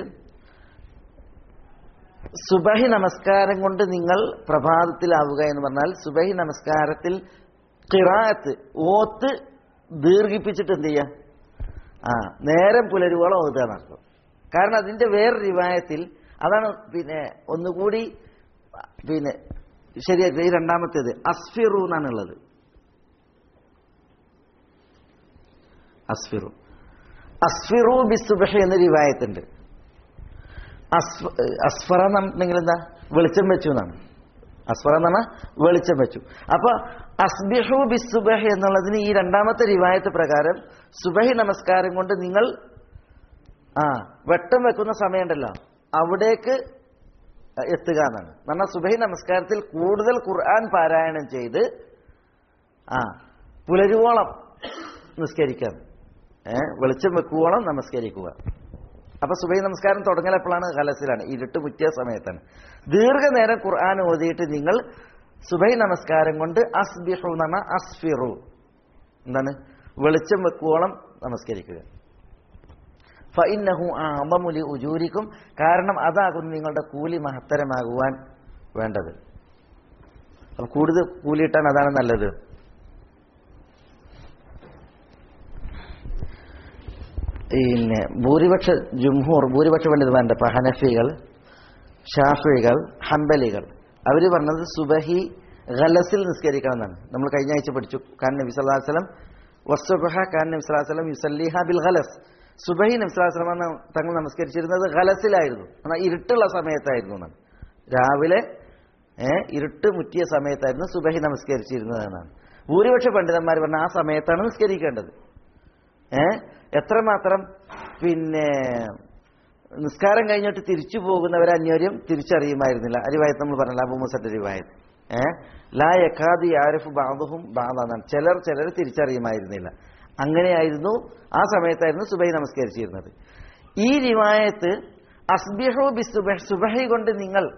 സുബഹി നമസ്കാരം കൊണ്ട് നിങ്ങൾ പ്രഭാതത്തിലാവുക എന്ന് പറഞ്ഞാൽ സുബഹി നമസ്കാരത്തിൽ കിറാത്ത് ഓത്ത് ദീർഘിപ്പിച്ചിട്ട് എന്ത് ചെയ്യുക ആ നേരം പുലരുവോളം ഓതുക എന്നർത്ഥം കാരണം അതിന്റെ വേറെ റിവായത്തിൽ അതാണ് പിന്നെ ഒന്നുകൂടി പിന്നെ ശരിയായിട്ട് ഈ രണ്ടാമത്തേത് അസ്ഫിറു എന്നാണ് ഉള്ളത് അസ്ഫിറു അസ്ഫിറു ബിസുബഹി എന്ന റിവായത്തുണ്ട് അസ്ഫ അസ്ഫറ എന്നുണ്ടെങ്കിൽ എന്താ വെളിച്ചം വെച്ചു എന്നാണ് അസ്ഫറ എന്ന് പറഞ്ഞാൽ വെളിച്ചം വെച്ചു അപ്പൊ അസ്ബിഹു ബിസുബഹി എന്നുള്ളതിന് ഈ രണ്ടാമത്തെ റിവായത്ത് പ്രകാരം സുബഹി നമസ്കാരം കൊണ്ട് നിങ്ങൾ ആ വെട്ടം വെക്കുന്ന സമയമുണ്ടല്ലോ അവിടേക്ക് എത്തുക എന്നാണ് എന്നാൽ സുബഹി നമസ്കാരത്തിൽ കൂടുതൽ ഖുർആൻ പാരായണം ചെയ്ത് ആ പുലരുവോളം നിസ്കരിക്കാം ഏ വെളിച്ചം വെക്കുവോളം നമസ്കരിക്കുക അപ്പൊ സുബൈ നമസ്കാരം തുടങ്ങൽ എപ്പോഴാണ് കലസിലാണ് ഇരുട്ട് മുറ്റിയ സമയത്താണ് ദീർഘനേരം ഖുർആൻ ഓതിയിട്ട് നിങ്ങൾ സുബൈ നമസ്കാരം കൊണ്ട് അസ്ബിഹു എന്ന് പറഞ്ഞാൽ അസ്ഫിറു എന്താണ് വെളിച്ചം വെക്കുവോളം നമസ്കരിക്കുക ഫഇന്നഹു അമമുലി ഉജൂരിക്കും കാരണം അതാകുന്നു നിങ്ങളുടെ കൂലി മഹത്തരമാകുവാൻ വേണ്ടത് അപ്പൊ കൂടുതൽ കൂലി കിട്ടാൻ അതാണ് നല്ലത് പിന്നെ ഭൂരിപക്ഷ ജുംഹൂർ ഭൂരിപക്ഷ പണ്ഡിതന്മാരുണ്ട് ഇപ്പൊ ഹനഫികൾ ഷാഫികൾ ഹംബലികൾ അവര് പറഞ്ഞത് സുബഹി ഗലസിൽ നിസ്കരിക്കണം എന്നാണ് നമ്മൾ കഴിഞ്ഞ ആഴ്ച പഠിച്ചു ഖാൻ നബി സല്ലല്ലാഹു അലൈഹി വസല്ലം വസ്സുബഹ ഖാൻ നബി സല്ലല്ലാഹു അലൈഹി വസല്ലം യുസല്ലിഹ ബിൽ ഗലസ് സുബഹി നബി സല്ലല്ലാഹു അലൈഹി വസല്ലം തങ്ങൾ നമസ്കരിച്ചിരുന്നത് ഗലസിലായിരുന്നു എന്നാൽ ഇരുട്ടുള്ള സമയത്തായിരുന്നു എന്നാണ് രാവിലെ ഏഹ് ഇരുട്ട് മുറ്റിയ സമയത്തായിരുന്നു സുബഹി നമസ്കരിച്ചിരുന്നത് എന്നാണ് ഭൂരിപക്ഷ പണ്ഡിതന്മാർ പറഞ്ഞ ആ സമയത്താണ് നിസ്കരിക്കേണ്ടത് ഏ എത്രമാത്രം പിന്നെ നിസ്കാരം കഴിഞ്ഞിട്ട് തിരിച്ചു പോകുന്നവരെ അന്യോര്യം തിരിച്ചറിയുമായിരുന്നില്ല അരിവായത്ത് നമ്മൾ പറഞ്ഞില്ല അബു മുസന്റെ റിവായത്ത് ഏ ലാ യഖാദി ആരിഫ് ബാദുഹും ബാദാന്നാണ് ചിലർ ചിലർ തിരിച്ചറിയുമായിരുന്നില്ല അങ്ങനെയായിരുന്നു ആ സമയത്തായിരുന്നു സുബൈ നമസ്കരിച്ചിരുന്നത് ഈ റിവായത്ത് അസ്ബിഹു ബി സുബഹ് സുബഹി കൊണ്ട് നിങ്ങൾ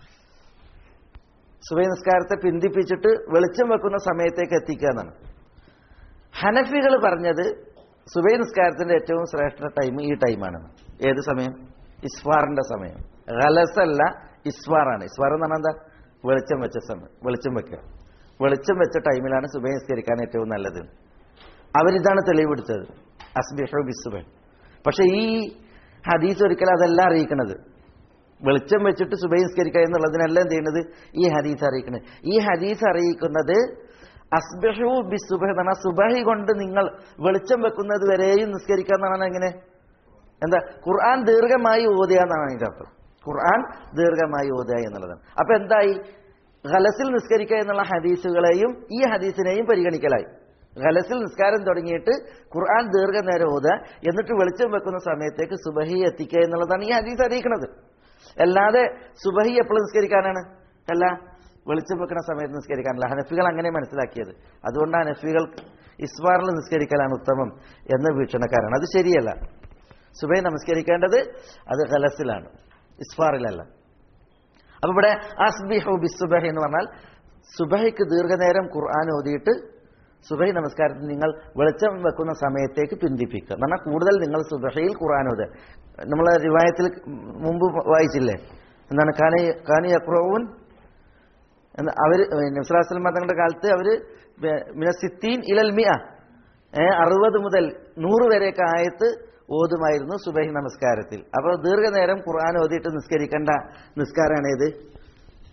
സുബൈ നിസ്കാരത്തെ പിന്തിപ്പിച്ചിട്ട് വെളിച്ചം വെക്കുന്ന സമയത്തേക്ക് എത്തിക്കുക എന്നാണ് ഹനഫികൾ പറഞ്ഞത് സുബൈ നിസ്കാരത്തിന്റെ ഏറ്റവും ശ്രേഷ്ഠ ടൈം ഈ ടൈമാണ് ഏത് സമയം ഇസ്വാറിന്റെ സമയം ഗലസല്ല ഇസ്വാറാണ് ഇസ്വാർ എന്ന് പറഞ്ഞാൽ എന്താ വെളിച്ചം വെച്ച സമയം വെളിച്ചം വെക്കുക വെളിച്ചം വെച്ച ടൈമിലാണ് സുബൈ നിസ്കരിക്കാൻ ഏറ്റവും നല്ലത് അവരിതാണ് തെളിവെടുത്തത് അസ്ബിഹു ബിസുബൈ പക്ഷെ ഈ ഹദീസ് ഒരിക്കലും അതല്ല അറിയിക്കണത് വെളിച്ചം വെച്ചിട്ട് സുബൈ നിസ്കരിക്കുക എന്നുള്ളതിനല്ല എന്ത് ചെയ്യുന്നത് ഈ ഹദീസ് അറിയിക്കുന്നത് ഈ ഹദീസ് അറിയിക്കുന്നത് അസ്ബഹു ബി സുബഹ എന്ന് പറഞ്ഞാൽ സുബഹി കൊണ്ട് നിങ്ങൾ വെളിച്ചം വെക്കുന്നത് വരെയും നിസ്കരിക്കുക എന്നാണ് എങ്ങനെ എന്താ ഖുർആൻ ദീർഘമായി ഓതുക എന്നാണ് അതിന്റെ അർത്ഥം ഖുർആൻ ദീർഘമായി ഓതുക എന്നുള്ളതാണ് അപ്പൊ എന്തായി ഖലസിൽ നിസ്കരിക്കുക എന്നുള്ള ഹദീസുകളെയും ഈ ഹദീസിനെയും പരിഗണിക്കലായി ഖലസിൽ നിസ്കാരം തുടങ്ങിയിട്ട് ഖുർആൻ ദീർഘനേരം ഓതുക എന്നിട്ട് വെളിച്ചം വെക്കുന്ന സമയത്തേക്ക് സുബഹി എത്തിക്കുക എന്നുള്ളതാണ് ഈ ഹദീസ് അറിയിക്കുന്നത് അല്ലാതെ സുബഹി എപ്പോഴും നിസ്കരിക്കാനാണ് അല്ല വെളിച്ചം വെക്കുന്ന സമയത്ത് നിസ്കരിക്കാനല്ല ഹനഫികൾ അങ്ങനെ മനസ്സിലാക്കിയത് അതുകൊണ്ട് ഹനഫികൾ ഇസ്വാറിൽ നിസ്കരിക്കലാണ് ഉത്തമം എന്ന വീക്ഷണക്കാരാണ് അത് ശരിയല്ല സുബൈ നമസ്കരിക്കേണ്ടത് അത് ഖലസിലാണ് ഇസ്ഫാറിലല്ല അപ്പൊ ഇവിടെ അസ്ബിഹു ബിസുബഹി എന്ന് പറഞ്ഞാൽ സുബഹിക്ക് ദീർഘനേരം ഖുർആൻ ഓതിയിട്ട് സുബഹി നമസ്കാരത്തിൽ നിങ്ങൾ വെളിച്ചം വെക്കുന്ന സമയത്തേക്ക് പിന്തിപ്പിക്കുക എന്ന് പറഞ്ഞാൽ കൂടുതൽ നിങ്ങൾ സുബഹയിൽ ഖുർആൻ ഓതുക നമ്മൾ റിവായത്തിൽ മുമ്പ് വായിച്ചില്ലേ എന്താണ് കാനി കാനി അക്രവും എന്ന് അവര് നബ്സലാസ്ലം തങ്ങളുടെ കാലത്ത് അവര് മിനസിത്തീൻ ഇലൽ മിയ അറുപത് മുതൽ നൂറ് വരെയൊക്കെ ആയത്ത് ഓതുമായിരുന്നു സുബഹി നമസ്കാരത്തിൽ അപ്പോൾ ദീർഘനേരം ഖുർആൻ ഓതിയിട്ട് നിസ്കരിക്കേണ്ട നിസ്കാരമാണ് ഏത്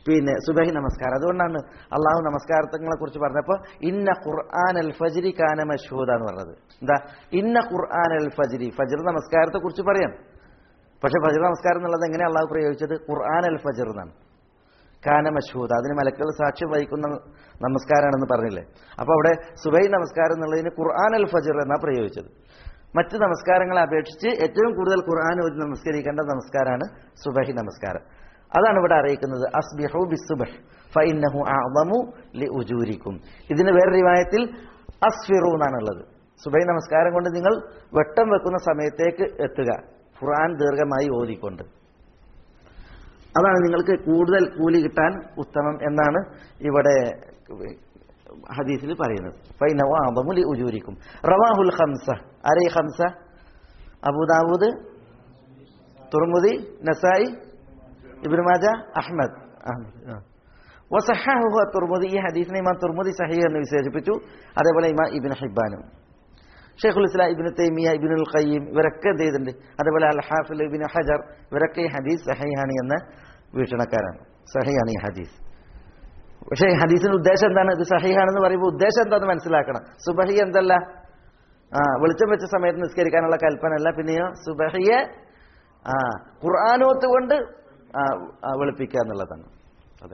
പിന്നെ സുബഹി നമസ്കാരം അതുകൊണ്ടാണ് അള്ളാഹു നമസ്കാരങ്ങളെ കുറിച്ച് പറഞ്ഞപ്പോൾ ഇന്ന ഖുർആൻ അൽ ഫജ്രി കാന മഷൂദ എന്ന് പറഞ്ഞത് എന്താ ഇന്ന ഖുർആൻ അൽ ഫജ്രി ഫജ്ർ നമസ്കാരത്തെ കുറിച്ച് പറയാം പക്ഷെ ഫജ്ർ നമസ്കാരം എന്നുള്ളത് എങ്ങനെ അള്ളാഹു പ്രയോഗിച്ചത് ഖുർആൻ അൽ ഫജ്ർ എന്നാണ് കാന മഷൂദ അതിന് മലക്കുകൾ സാക്ഷ്യം വഹിക്കുന്ന നമസ്കാരമാണെന്ന് പറഞ്ഞില്ലേ അപ്പോൾ അവിടെ സുബൈ നമസ്കാരം എന്നുള്ളതിന് ഖുർആൻ അൽ ഫജ്ർ എന്നാണ് പ്രയോഗിച്ചത് മറ്റ് നമസ്കാരങ്ങളെ അപേക്ഷിച്ച് ഏറ്റവും കൂടുതൽ ഖുർആൻ ഒരു നമസ്കരിക്കേണ്ട നമസ്കാരമാണ് സുബഹി നമസ്കാരം അതാണ് ഇവിടെ അറിയിക്കുന്നത് അസ്ബിഹു ബിസുബഹ് ഫഇന്നഹു അഅ്ളമു ലിഉജൂരിക്കും ഇതിന് വേറെ റിവായത്തിൽ അസ്ഫിറു എന്നാണുള്ളത് സുബൈ നമസ്കാരം കൊണ്ട് നിങ്ങൾ വെട്ടം വെക്കുന്ന സമയത്തേക്ക് എത്തുക ഖുർആൻ ദീർഘമായി ഓതിക്കൊണ്ട് അതാണ് നിങ്ങൾക്ക് കൂടുതൽ കൂലി കിട്ടാൻ ഉത്തമം എന്നാണ് ഇവിടെ ഹദീസിൽ പറയുന്നത് ഫൈനവ ആദമുലി ഉജൂരിക്കും റവാഹുൽ ഖംസ ആരേ ഖംസ Abu Dawud Tirmidhi Nasai Ibn Majah Ahmad Ahmad വസഹഹു തുർമുദി ഈ ഹദീസിനെ ഇമാം തുർമുദി സഹീഹ് എന്ന് വിശേഷിപ്പിച്ചു അതേപോലെ ഇമാം ഇബ്നു ഹിബ്ബാനും ഷെയ്ഖുൽ ഇസ്ലാം ഇബ്നു തൈമിയ ഇബ്നുൽ ഖയ്യിം ഇവരൊക്കെ എന്ത് ചെയ്തിട്ടുണ്ട് അതേപോലെ അൽ ഹാഫിൽ ഇബ്നു ഹജർ ഇവരൊക്കെ ഈ ഹദീസ് സഹീഹാണ് എന്ന വീക്ഷണക്കാരാണ് സഹീഹാണ് ഈ ഹദീസ് പക്ഷേ ഈ ഹദീസിന്റെ ഉദ്ദേശം എന്താണ് ഇത് സഹീഹാണെന്ന് പറയുമ്പോൾ ഉദ്ദേശം എന്താണെന്ന് മനസ്സിലാക്കണം സുബഹി എന്തല്ല ആ വെളിച്ചം വെച്ച സമയത്ത് നിസ്കരിക്കാനുള്ള കൽപ്പന അല്ല പിന്നെയോ സുബഹിയെ ആ ഖുർആാനോത്ത് കൊണ്ട് ആ, ആ, വെളുപ്പിക്കുക എന്നുള്ളതാണ് അതെ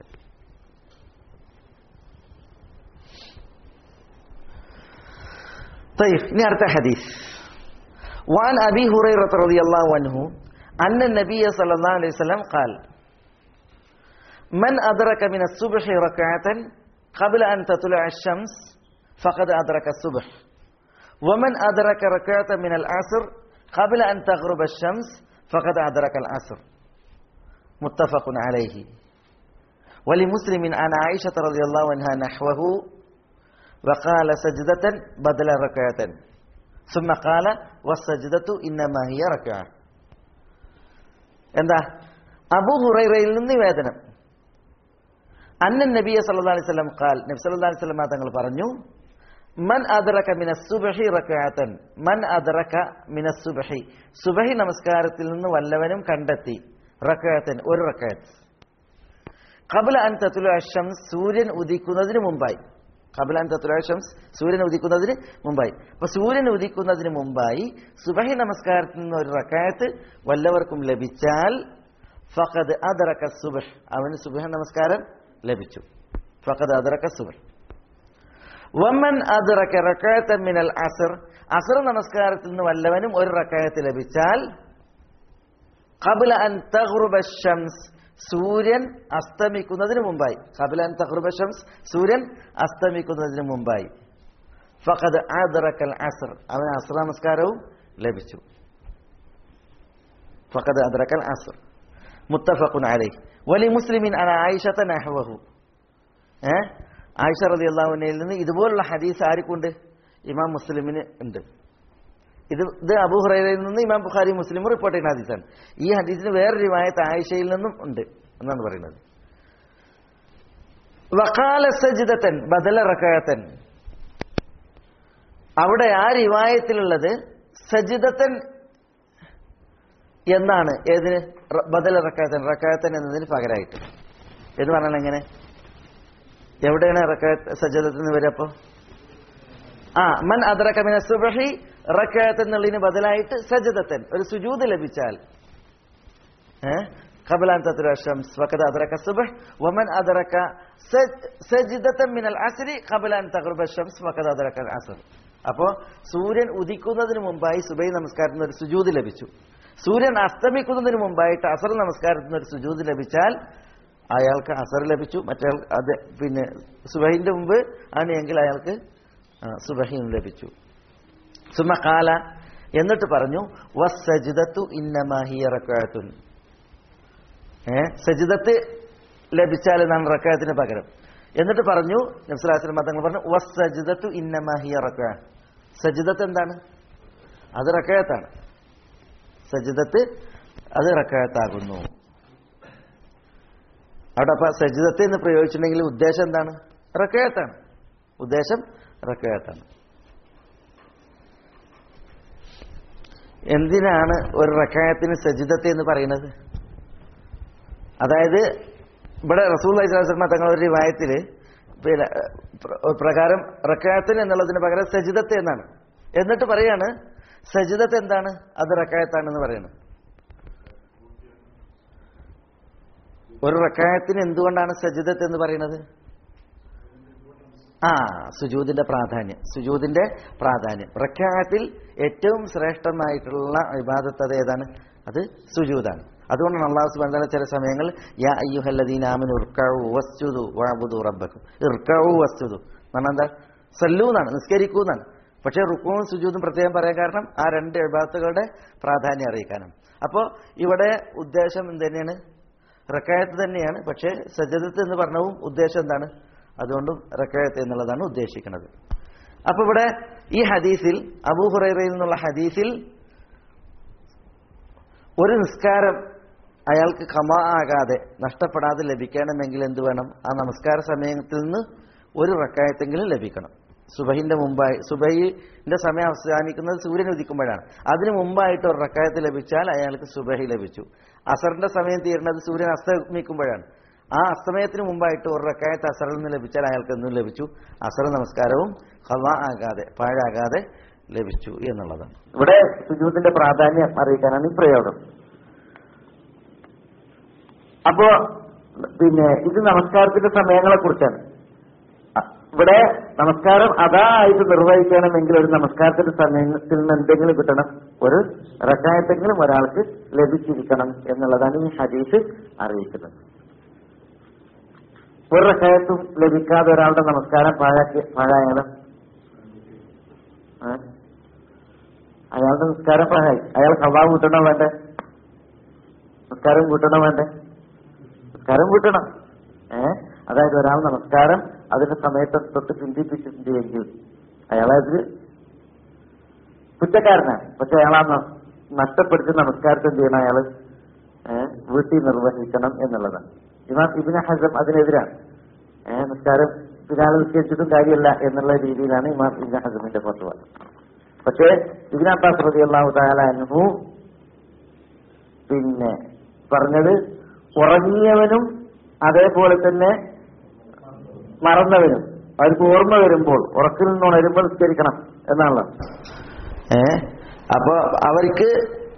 طيب ഇനി അടുത്ത ഹദീസ് وعن أبي هريرة رضي الله عنه أن النبي صلى الله عليه وسلم قال من أدرك من الصبح ركعة قبل أن تطلع الشمس فقد أدرك الصبح ومن أدرك ركعة من العصر قبل أن تغرب الشمس فقد أدرك العصر متفق عليه ولمسلم عن عائشة رضي الله عنها نحوه وقال سجدة بدل ركعة ثم قال والسجدة إنما هي ركعة എന്താ അബു ഹുറൈറയിൽ നിന്ന് നിവേദനം അന്നൻ നബിയ സല്ലല്ലാഹു അലൈഹി വസല്ലം ഖാൽ നബി സല്ലല്ലാഹു അലൈഹി വസല്ലം തങ്ങൾ പറഞ്ഞു മൻ അദ്റക മിന സുബ്ഹി റകഅതൻ മൻ അദ്റക മിന സുബ്ഹി സുബ്ഹി നമസ്കാരത്തിൽ നിന്ന് വല്ലവനും കണ്ടെത്തി റകഅതൻ ഒരു റകഅത്ത് ഖബല അൻ തത്ലു അശംസ് സൂര്യൻ ഉദിക്കുന്നതിന് മുമ്പായി ഖബല അൻ തത്ലു അശംസ് സൂര്യൻ ഉദിക്കുന്നതിന് മുമ്പായി അപ്പൊ സൂര്യൻ ഉദിക്കുന്നതിന് മുമ്പായി സുബഹി നമസ്കാരത്തിൽ നിന്ന് ഒരു റക്കായത്ത് വല്ലവർക്കും ലഭിച്ചാൽ ഫഖദ് അദറക സുബഹ് അവന് സുബഹ നമസ്കാരം ലഭിച്ചു ഫഖദ് അദറക സുബഹ് വമൻ അദറക റക്കായത്തൻ മിനൽ അസർ അസർ നമസ്കാരത്തിൽ നിന്ന് വല്ലവനും ഒരു റക്കായത്ത് ലഭിച്ചാൽ ഖബല അൻ തഗ്റുബ ഷംസ് സൂര്യൻ അസ്തമിക്കുന്നതിന് മുമ്പായി ഖബല അൻ തഗ്റുബ ഷംസ് സൂര്യൻ അസ്തമിക്കുന്നതിന് മുമ്പായി ഫഖദ് അദ്റക്കൽ അസ്ർ അവന് അസ്ർ നമസ്കാരവും ലഭിച്ചു ഫഖദ് അദ്റക്കൽ അസ്ർ മുത്തഫഖുൻ അലൈഹി വലി മുസ്ലിമിൻ അന ആയിഷത നഹ്വഹു ഏ ആയിഷ റളിയല്ലാഹു അൻഹയിൽ നിന്ന് ഇതുപോലുള്ള ഹദീസ് ആർക്കുണ്ട് ഇമാം മുസ്ലിമിന് ഉണ്ട് ഇത് ഇത് അബൂ ഹുറൈറയിൽ നിന്ന് ഇമാം ബുഖാരി മുസ്ലിം റിപ്പോർട്ട് ചെയ്യുന്ന ഹദീസാണ് ഈ ഹദീസിന് വേറെ റിവായത്ത് ആയിഷയിൽ നിന്നും ഉണ്ട് എന്നാണ് പറയുന്നത് വക്കാല സജിദത്തൻ ബദല റക്കായത്തൻ അവിടെ ആ റിവായത്തിലുള്ളത് സജിദത്തൻ എന്നാണ് ഏതിന് റ- ബദല റക്കായത്തൻ റക്കായത്തൻ എന്നതിന് പകരമായിട്ട് എന്ന് പറഞ്ഞാൽ എങ്ങനെ എവിടെയാണ് റക്കായത്ത് സജിദത്തിന് വരിക അപ്പോൾ ആ മൻ അദ്റക മിന സുബ്ഹി റക്അത്ത് എന്നുള്ളതിന് ബദലായിട്ട് സജദത്തൻ ഒരു സുജൂദ് ലഭിച്ചാൽ ഏ قبل أن تطلع الشمس فقد أدرك الصبح ومن أدرك سج- سجدة من العصر قبل أن تغرب الشمس فقد أدرك العصر അപ്പോൾ സൂര്യൻ ഉദിക്കുന്നതിന് മുമ്പായി സുബൈ നമസ്കാരത്തിന് ഒരു സുജൂദ് ലഭിച്ചു സൂര്യൻ അസ്തമിക്കുന്നതിന് മുമ്പായിട്ട് അസർ നമസ്കാരത്തിന് ഒരു സുജൂദ് ലഭിച്ചാൽ അയാൾക്ക് അസർ ലഭിച്ചു മറ്റേ അത് പിന്നെ സുബൈന്റെ മുമ്പ് ആണ് എങ്കിൽ അയാൾക്ക് ആ, സുബഹിയും ലഭിച്ചു സുമഖാല എന്നിട്ട് പറഞ്ഞു വസ്സജിദത്തു ഇന്നമാഹിയ റക്കാത്തുൻ ഏ സജിദത്ത് ലഭിച്ചാൽ എന്നാണ് റക്കാത്തിന് പകരം എന്നിട്ട് പറഞ്ഞു നബ്സലാസ്ലം തങ്ങൾ പറഞ്ഞു വസ്സജിദത്തു ഇന്നമാഹിയ റക്കാ സജിദത്ത് എന്താണ് അത് റക്കായത്താണ് സജിദത്ത് അത് റക്കായത്താകുന്നു അവിടെ അപ്പൊ സജിദത്ത് എന്ന് പ്രയോഗിച്ചിട്ടുണ്ടെങ്കിൽ ഉദ്ദേശം എന്താണ് റക്കായത്താണ് ഉദ്ദേശം റക്കായത്താണ് എന്തിനാണ് ഒരു റക്കായത്തിന് സജിദത്ത് എന്ന് പറയുന്നത് അതായത് ഇവിടെ റസൂൽ അലൈഹിസ്ലാം തങ്ങൾ ഒരു വായത്തിൽ പിന്നെ പ്ര- പ്രകാരം റക്കായത്തിന് എന്നുള്ളതിന് പകരം സജിദത്ത് എന്നാണ് എന്നിട്ട് പറയാണ് സജിദത്ത് എന്താണ് അത് റക്കായത്താണെന്ന് പറയുന്നത് ഒരു റക്കായത്തിന് എന്തുകൊണ്ടാണ് സജിദത്ത് എന്ന് പറയുന്നത് ആ സുജൂദിന്റെ പ്രാധാന്യം സുജൂദിന്റെ പ്രാധാന്യം റക്കായത്തിൽ ഏറ്റവും ശ്രേഷ്ഠമായിട്ടുള്ള വിവാദത്ത് അത് ഏതാണ് അത് സുജൂദാണ് അതുകൊണ്ടാണ് അള്ളാഹു സുബാന ചില സമയങ്ങൾ യാ അയ്യുഹല്ലദീന ആമനു ഇർക്കഉ വസ്ജുദു വഅബ്ദു റബ്ബക്കും ഇർക്കഉ വസ്ജുദു എന്നാണ് എന്താ സല്ലു എന്നാണ് നിസ്കരിക്കൂ എന്നാണ് പക്ഷേ റുക്കുവും സുജൂദും പ്രത്യേകം പറയാൻ കാരണം ആ രണ്ട് വിഭാഗത്തുകളുടെ പ്രാധാന്യം അറിയിക്കാനാണ് അപ്പോൾ ഇവിടെ ഉദ്ദേശം എന്ത് തന്നെയാണ് റക്കായത്ത് തന്നെയാണ് പക്ഷേ സജദത്ത് എന്ന് പറഞ്ഞവും ഉദ്ദേശം എന്താണ് അതുകൊണ്ടും റക്കായത്ത് എന്നുള്ളതാണ് ഉദ്ദേശിക്കുന്നത് അപ്പൊ ഇവിടെ ഈ ഹദീസിൽ അബൂ ഹുറൈറയിൽ നിന്നുള്ള ഹദീസിൽ ഒരു നിസ്കാരം അയാൾക്ക് കമാ ആകാതെ നഷ്ടപ്പെടാതെ ലഭിക്കണമെങ്കിൽ എന്ത് വേണം ആ നമസ്കാര സമയത്തിൽ നിന്ന് ഒരു റക്കായത്തെങ്കിലും ലഭിക്കണം സുബഹിന്റെ മുമ്പായി സുബഹിന്റെ സമയം അവസാനിക്കുന്നത് സൂര്യൻ ഉദിക്കുമ്പോഴാണ് അതിന് മുമ്പായിട്ട് ഒരു റക്കായത്ത് ലഭിച്ചാൽ അയാൾക്ക് സുബഹി ലഭിച്ചു അസറിന്റെ സമയം തീരുന്നത് സൂര്യൻ അസ്തമിക്കുമ്പോഴാണ് ആ അസ്തമയത്തിന് മുമ്പായിട്ട് ഒരു റക്കായത്ത് അസറിൽ നിന്ന് ലഭിച്ചാൽ അയാൾക്ക് എന്നും ലഭിച്ചു അസർ നമസ്കാരവും ഹവ ആകാതെ പാഴാകാതെ ലഭിച്ചു എന്നുള്ളതാണ് ഇവിടെ സുജൂദിന്റെ പ്രാധാന്യം അറിയിക്കാനാണ് ഈ പ്രയോഗം അപ്പോ പിന്നെ ഇത് നമസ്കാരത്തിന്റെ സമയങ്ങളെ കുറിച്ചാണ് അ- ഇവിടെ നമസ്കാരം അതായിട്ട് നിർവഹിക്കണമെങ്കിൽ ഒരു നമസ്കാരത്തിന്റെ സമയത്തിൽ നിന്ന് എന്തെങ്കിലും കിട്ടണം ഒരു റക്കായത്തെങ്കിലും ഒരാൾക്ക് ലഭിച്ചിരിക്കണം എന്നുള്ളതാണ് ഈ ഹദീസ് അറിയിക്കുന്നത് ഒരു റക്കായത്തും ലഭിക്കാതെ ഒരാളുടെ നമസ്കാരം പാഴാക്കി പാഴായാലും ഏ? അയാളുടെ നിസ്കാരം പാഴായി അയാൾ ഹവാ കൂട്ടണോ വേണ്ടേ നിസ്കാരം കൂട്ടണോ വേണ്ടേ നിസ്കാരം കൂട്ടണം ഏ അതായത് ഒരാൾ നമസ്കാരം അതിന്റെ സമയത്ത് തൊട്ട് ചിന്തിപ്പിച്ചിട്ടുണ്ട് എങ്കിൽ അയാളത് കുറ്റക്കാരനാണ് പക്ഷെ അയാൾ ആ ന- നഷ്ടപ്പെടുത്തി നമസ്കാരത്തെ എന്ത് ചെയ്യണം അയാള് ഏഹ് വീട്ടിൽ നിർവഹിക്കണം എന്നുള്ളതാണ് ഇമാം ഇബിന് ഹസം അതിനെതിരാണ് ഏഹ് നിസ്കാരം പിന്നാലെ നിസ്കരിച്ചിട്ടും കാര്യമല്ല എന്നുള്ള രീതിയിലാണ് ഇമാം ഇബിന് ഹസമിന്റെ ഫത്വ പക്ഷേ ഇബിൻ അബ്ബാസ് റതി അള്ളാഹു താലാൻഹു പിന്നെ പറഞ്ഞത് ഉറങ്ങിയവനും അതേപോലെ തന്നെ മറന്നവനും അവർക്ക് ഓർമ്മ വരുമ്പോൾ ഉറക്കിൽ നിന്ന് ഉണരുമ്പോൾ നിസ്കരിക്കണം എന്നാണല്ലോ ഏ അപ്പോ അവർക്ക്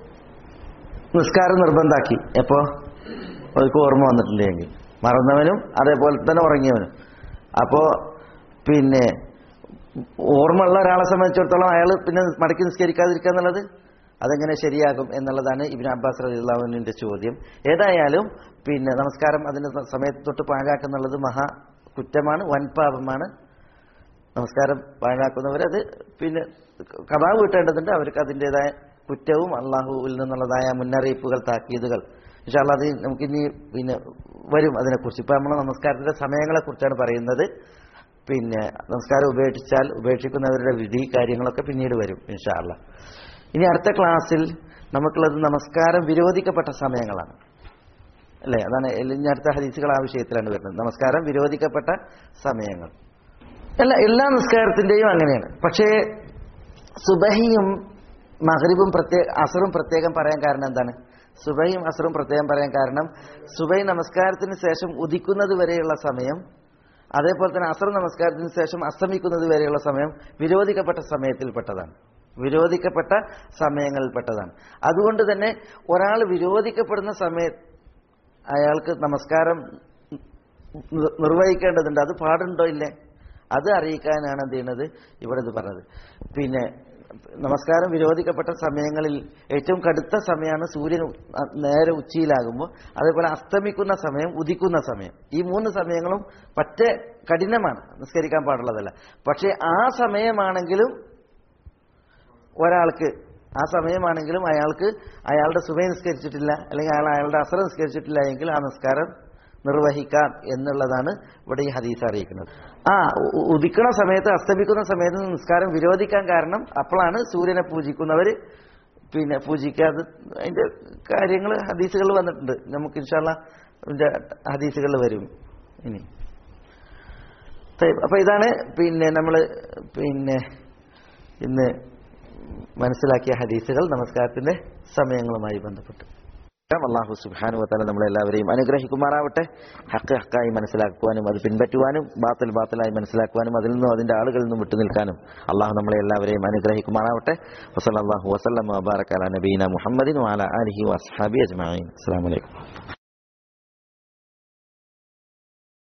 നിസ്കാരം നിർബന്ധാക്കി എപ്പോ അവർക്ക് ഓർമ്മ വന്നിട്ടില്ലെങ്കിൽ മറന്നവനും അതേപോലെ തന്നെ ഉറങ്ങിയവനും അപ്പോ പിന്നെ ഓർമ്മയുള്ള ഒരാളെ സംബന്ധിച്ചിടത്തോളം അയാൾ പിന്നെ മടക്കി നിസ്കരിക്കാതിരിക്കുക എന്നുള്ളത് അതെങ്ങനെ ശരിയാകും എന്നുള്ളതാണ് ഇബിൻ അബ്ബാസ് റലിള്ളാഹുവിന്റെ ചോദ്യം ഏതായാലും പിന്നെ നമസ്കാരം അതിന്റെ സമയത്ത് തൊട്ട് പാഴാക്കുന്നുള്ളത് മഹാ കുറ്റമാണ് വൻപാപമാണ് നമസ്കാരം പാഴാക്കുന്നവരത് പിന്നെ കഥ വീട്ടേണ്ടതുണ്ട് അവർക്ക് അതിൻ്റെതായ കുറ്റവും അള്ളാഹുവിൽ നിന്നുള്ളതായ മുന്നറിയിപ്പുകൾ താക്കീതുകൾ ഇൻഷാല്ല അത് നമുക്കിനി പിന്നെ വരും അതിനെക്കുറിച്ച് ഇപ്പം നമ്മൾ നമസ്കാരത്തിന്റെ സമയങ്ങളെ കുറിച്ചാണ് പറയുന്നത് പിന്നെ നമസ്കാരം ഉപേക്ഷിച്ചാൽ ഉപേക്ഷിക്കുന്നവരുടെ വിധി കാര്യങ്ങളൊക്കെ പിന്നീട് വരും ഇൻഷാല്ല ഇനി അടുത്ത ക്ലാസ്സിൽ നമുക്കുള്ളത് നമസ്കാരം വിരോധിക്കപ്പെട്ട സമയങ്ങളാണ് അല്ലേ അതാണ് ഇനി അടുത്ത ഹദീസുകൾ ആ വിഷയത്തിലാണ് വരുന്നത് നമസ്കാരം വിരോധിക്കപ്പെട്ട സമയങ്ങൾ അല്ല എല്ലാ നിസ്കാരത്തിന്റെയും അങ്ങനെയാണ് പക്ഷേ സുബഹിയും മഹരിബും പ്രത്യേക അസറും പ്രത്യേകം പറയാൻ കാരണം എന്താണ് സുബഹിയും അസറും പ്രത്യേകം പറയാൻ കാരണം സുബൈ നമസ്കാരത്തിന് ശേഷം ഉദിക്കുന്നത് വരെയുള്ള സമയം അതേപോലെ തന്നെ അസർ നമസ്കാരത്തിന് ശേഷം അസ്തമിക്കുന്നത് വരെയുള്ള സമയം വിരോധിക്കപ്പെട്ട സമയത്തിൽപ്പെട്ടതാണ് വിരോധിക്കപ്പെട്ട സമയങ്ങളിൽപ്പെട്ടതാണ് അതുകൊണ്ട് തന്നെ ഒരാൾ വിരോധിക്കപ്പെടുന്ന സമയത്ത് അയാൾക്ക് നമസ്കാരം നി- നിർവഹിക്കേണ്ടതുണ്ട് അത് പാടുണ്ടോ ഇല്ലേ അത് അറിയിക്കാനാണ് എന്ത് ചെയ്യുന്നത് ഇവിടെ ഇത് പറഞ്ഞത് പിന്നെ നമസ്കാരം വിരോധിക്കപ്പെട്ട സമയങ്ങളിൽ ഏറ്റവും കടുത്ത സമയമാണ് സൂര്യൻ ഉ- അ- നേരെ ഉച്ചയിലാകുമ്പോൾ അതേപോലെ അസ്തമിക്കുന്ന സമയം ഉദിക്കുന്ന സമയം ഈ മൂന്ന് സമയങ്ങളും പറ്റേ കഠിനമാണ് നിസ്കരിക്കാൻ പാടുള്ളതല്ല പക്ഷേ ആ സമയമാണെങ്കിലും ഒരാൾക്ക് ആ സമയമാണെങ്കിലും അയാൾക്ക് അയാളുടെ സുബൈ നിസ്കരിച്ചിട്ടില്ല അല്ലെങ്കിൽ അയാൾ അയാളുടെ അസർ നിസ്കരിച്ചിട്ടില്ല എങ്കിൽ ആ നിസ്കാരം നിർവഹിക്കാം എന്നുള്ളതാണ് ഇവിടെ ഈ ഹദീസ് അറിയിക്കുന്നത് ആ ഉ- ഉദിക്കണ സമയത്ത് അസ്തമിക്കുന്ന സമയത്ത് നിസ്കാരം വിരോധിക്കാൻ കാരണം അപ്പോഴാണ് സൂര്യനെ പൂജിക്കുന്നവർ പിന്നെ പൂജിക്കാതെ അതിന്റെ കാര്യങ്ങൾ ഹദീസുകൾ വന്നിട്ടുണ്ട് നമുക്ക് ഇൻഷാല്ല അതിന്റെ ഹദീസുകൾ വരും ഇനി അപ്പൊ ഇതാണ് പിന്നെ നമ്മൾ പിന്നെ ഇന്ന് മനസ്സിലാക്കിയ ഹദീസുകൾ നമസ്കാരത്തിന്റെ സമയങ്ങളുമായി ബന്ധപ്പെട്ട് അള്ളാഹു സുബ്ഹാനു വതആല നമ്മളെല്ലാവരെയും അനുഗ്രഹിക്കുമാറാവട്ടെ ഹക്ക് ഹക്കായി മനസ്സിലാക്കുവാനും അത് പിൻപറ്റുവാനും ബാത്തിൽ ബാത്തിലായി മനസ്സിലാക്കുവാനും അതിൽ നിന്നും അതിന്റെ ആളുകളിൽ നിന്നും വിട്ടുനിൽക്കാനും അള്ളാഹു നമ്മളെ എല്ലാവരെയും അനുഗ്രഹിക്കുമാറാവട്ടെ വസല്ലല്ലാഹു വസല്ലം വബാറക അലാ നബീന മുഹമ്മദിൻ വഅലാ ആലിഹി വഅസ്ഹാബി അജ്മഈൻ അസ്സലാമു അലൈക്കും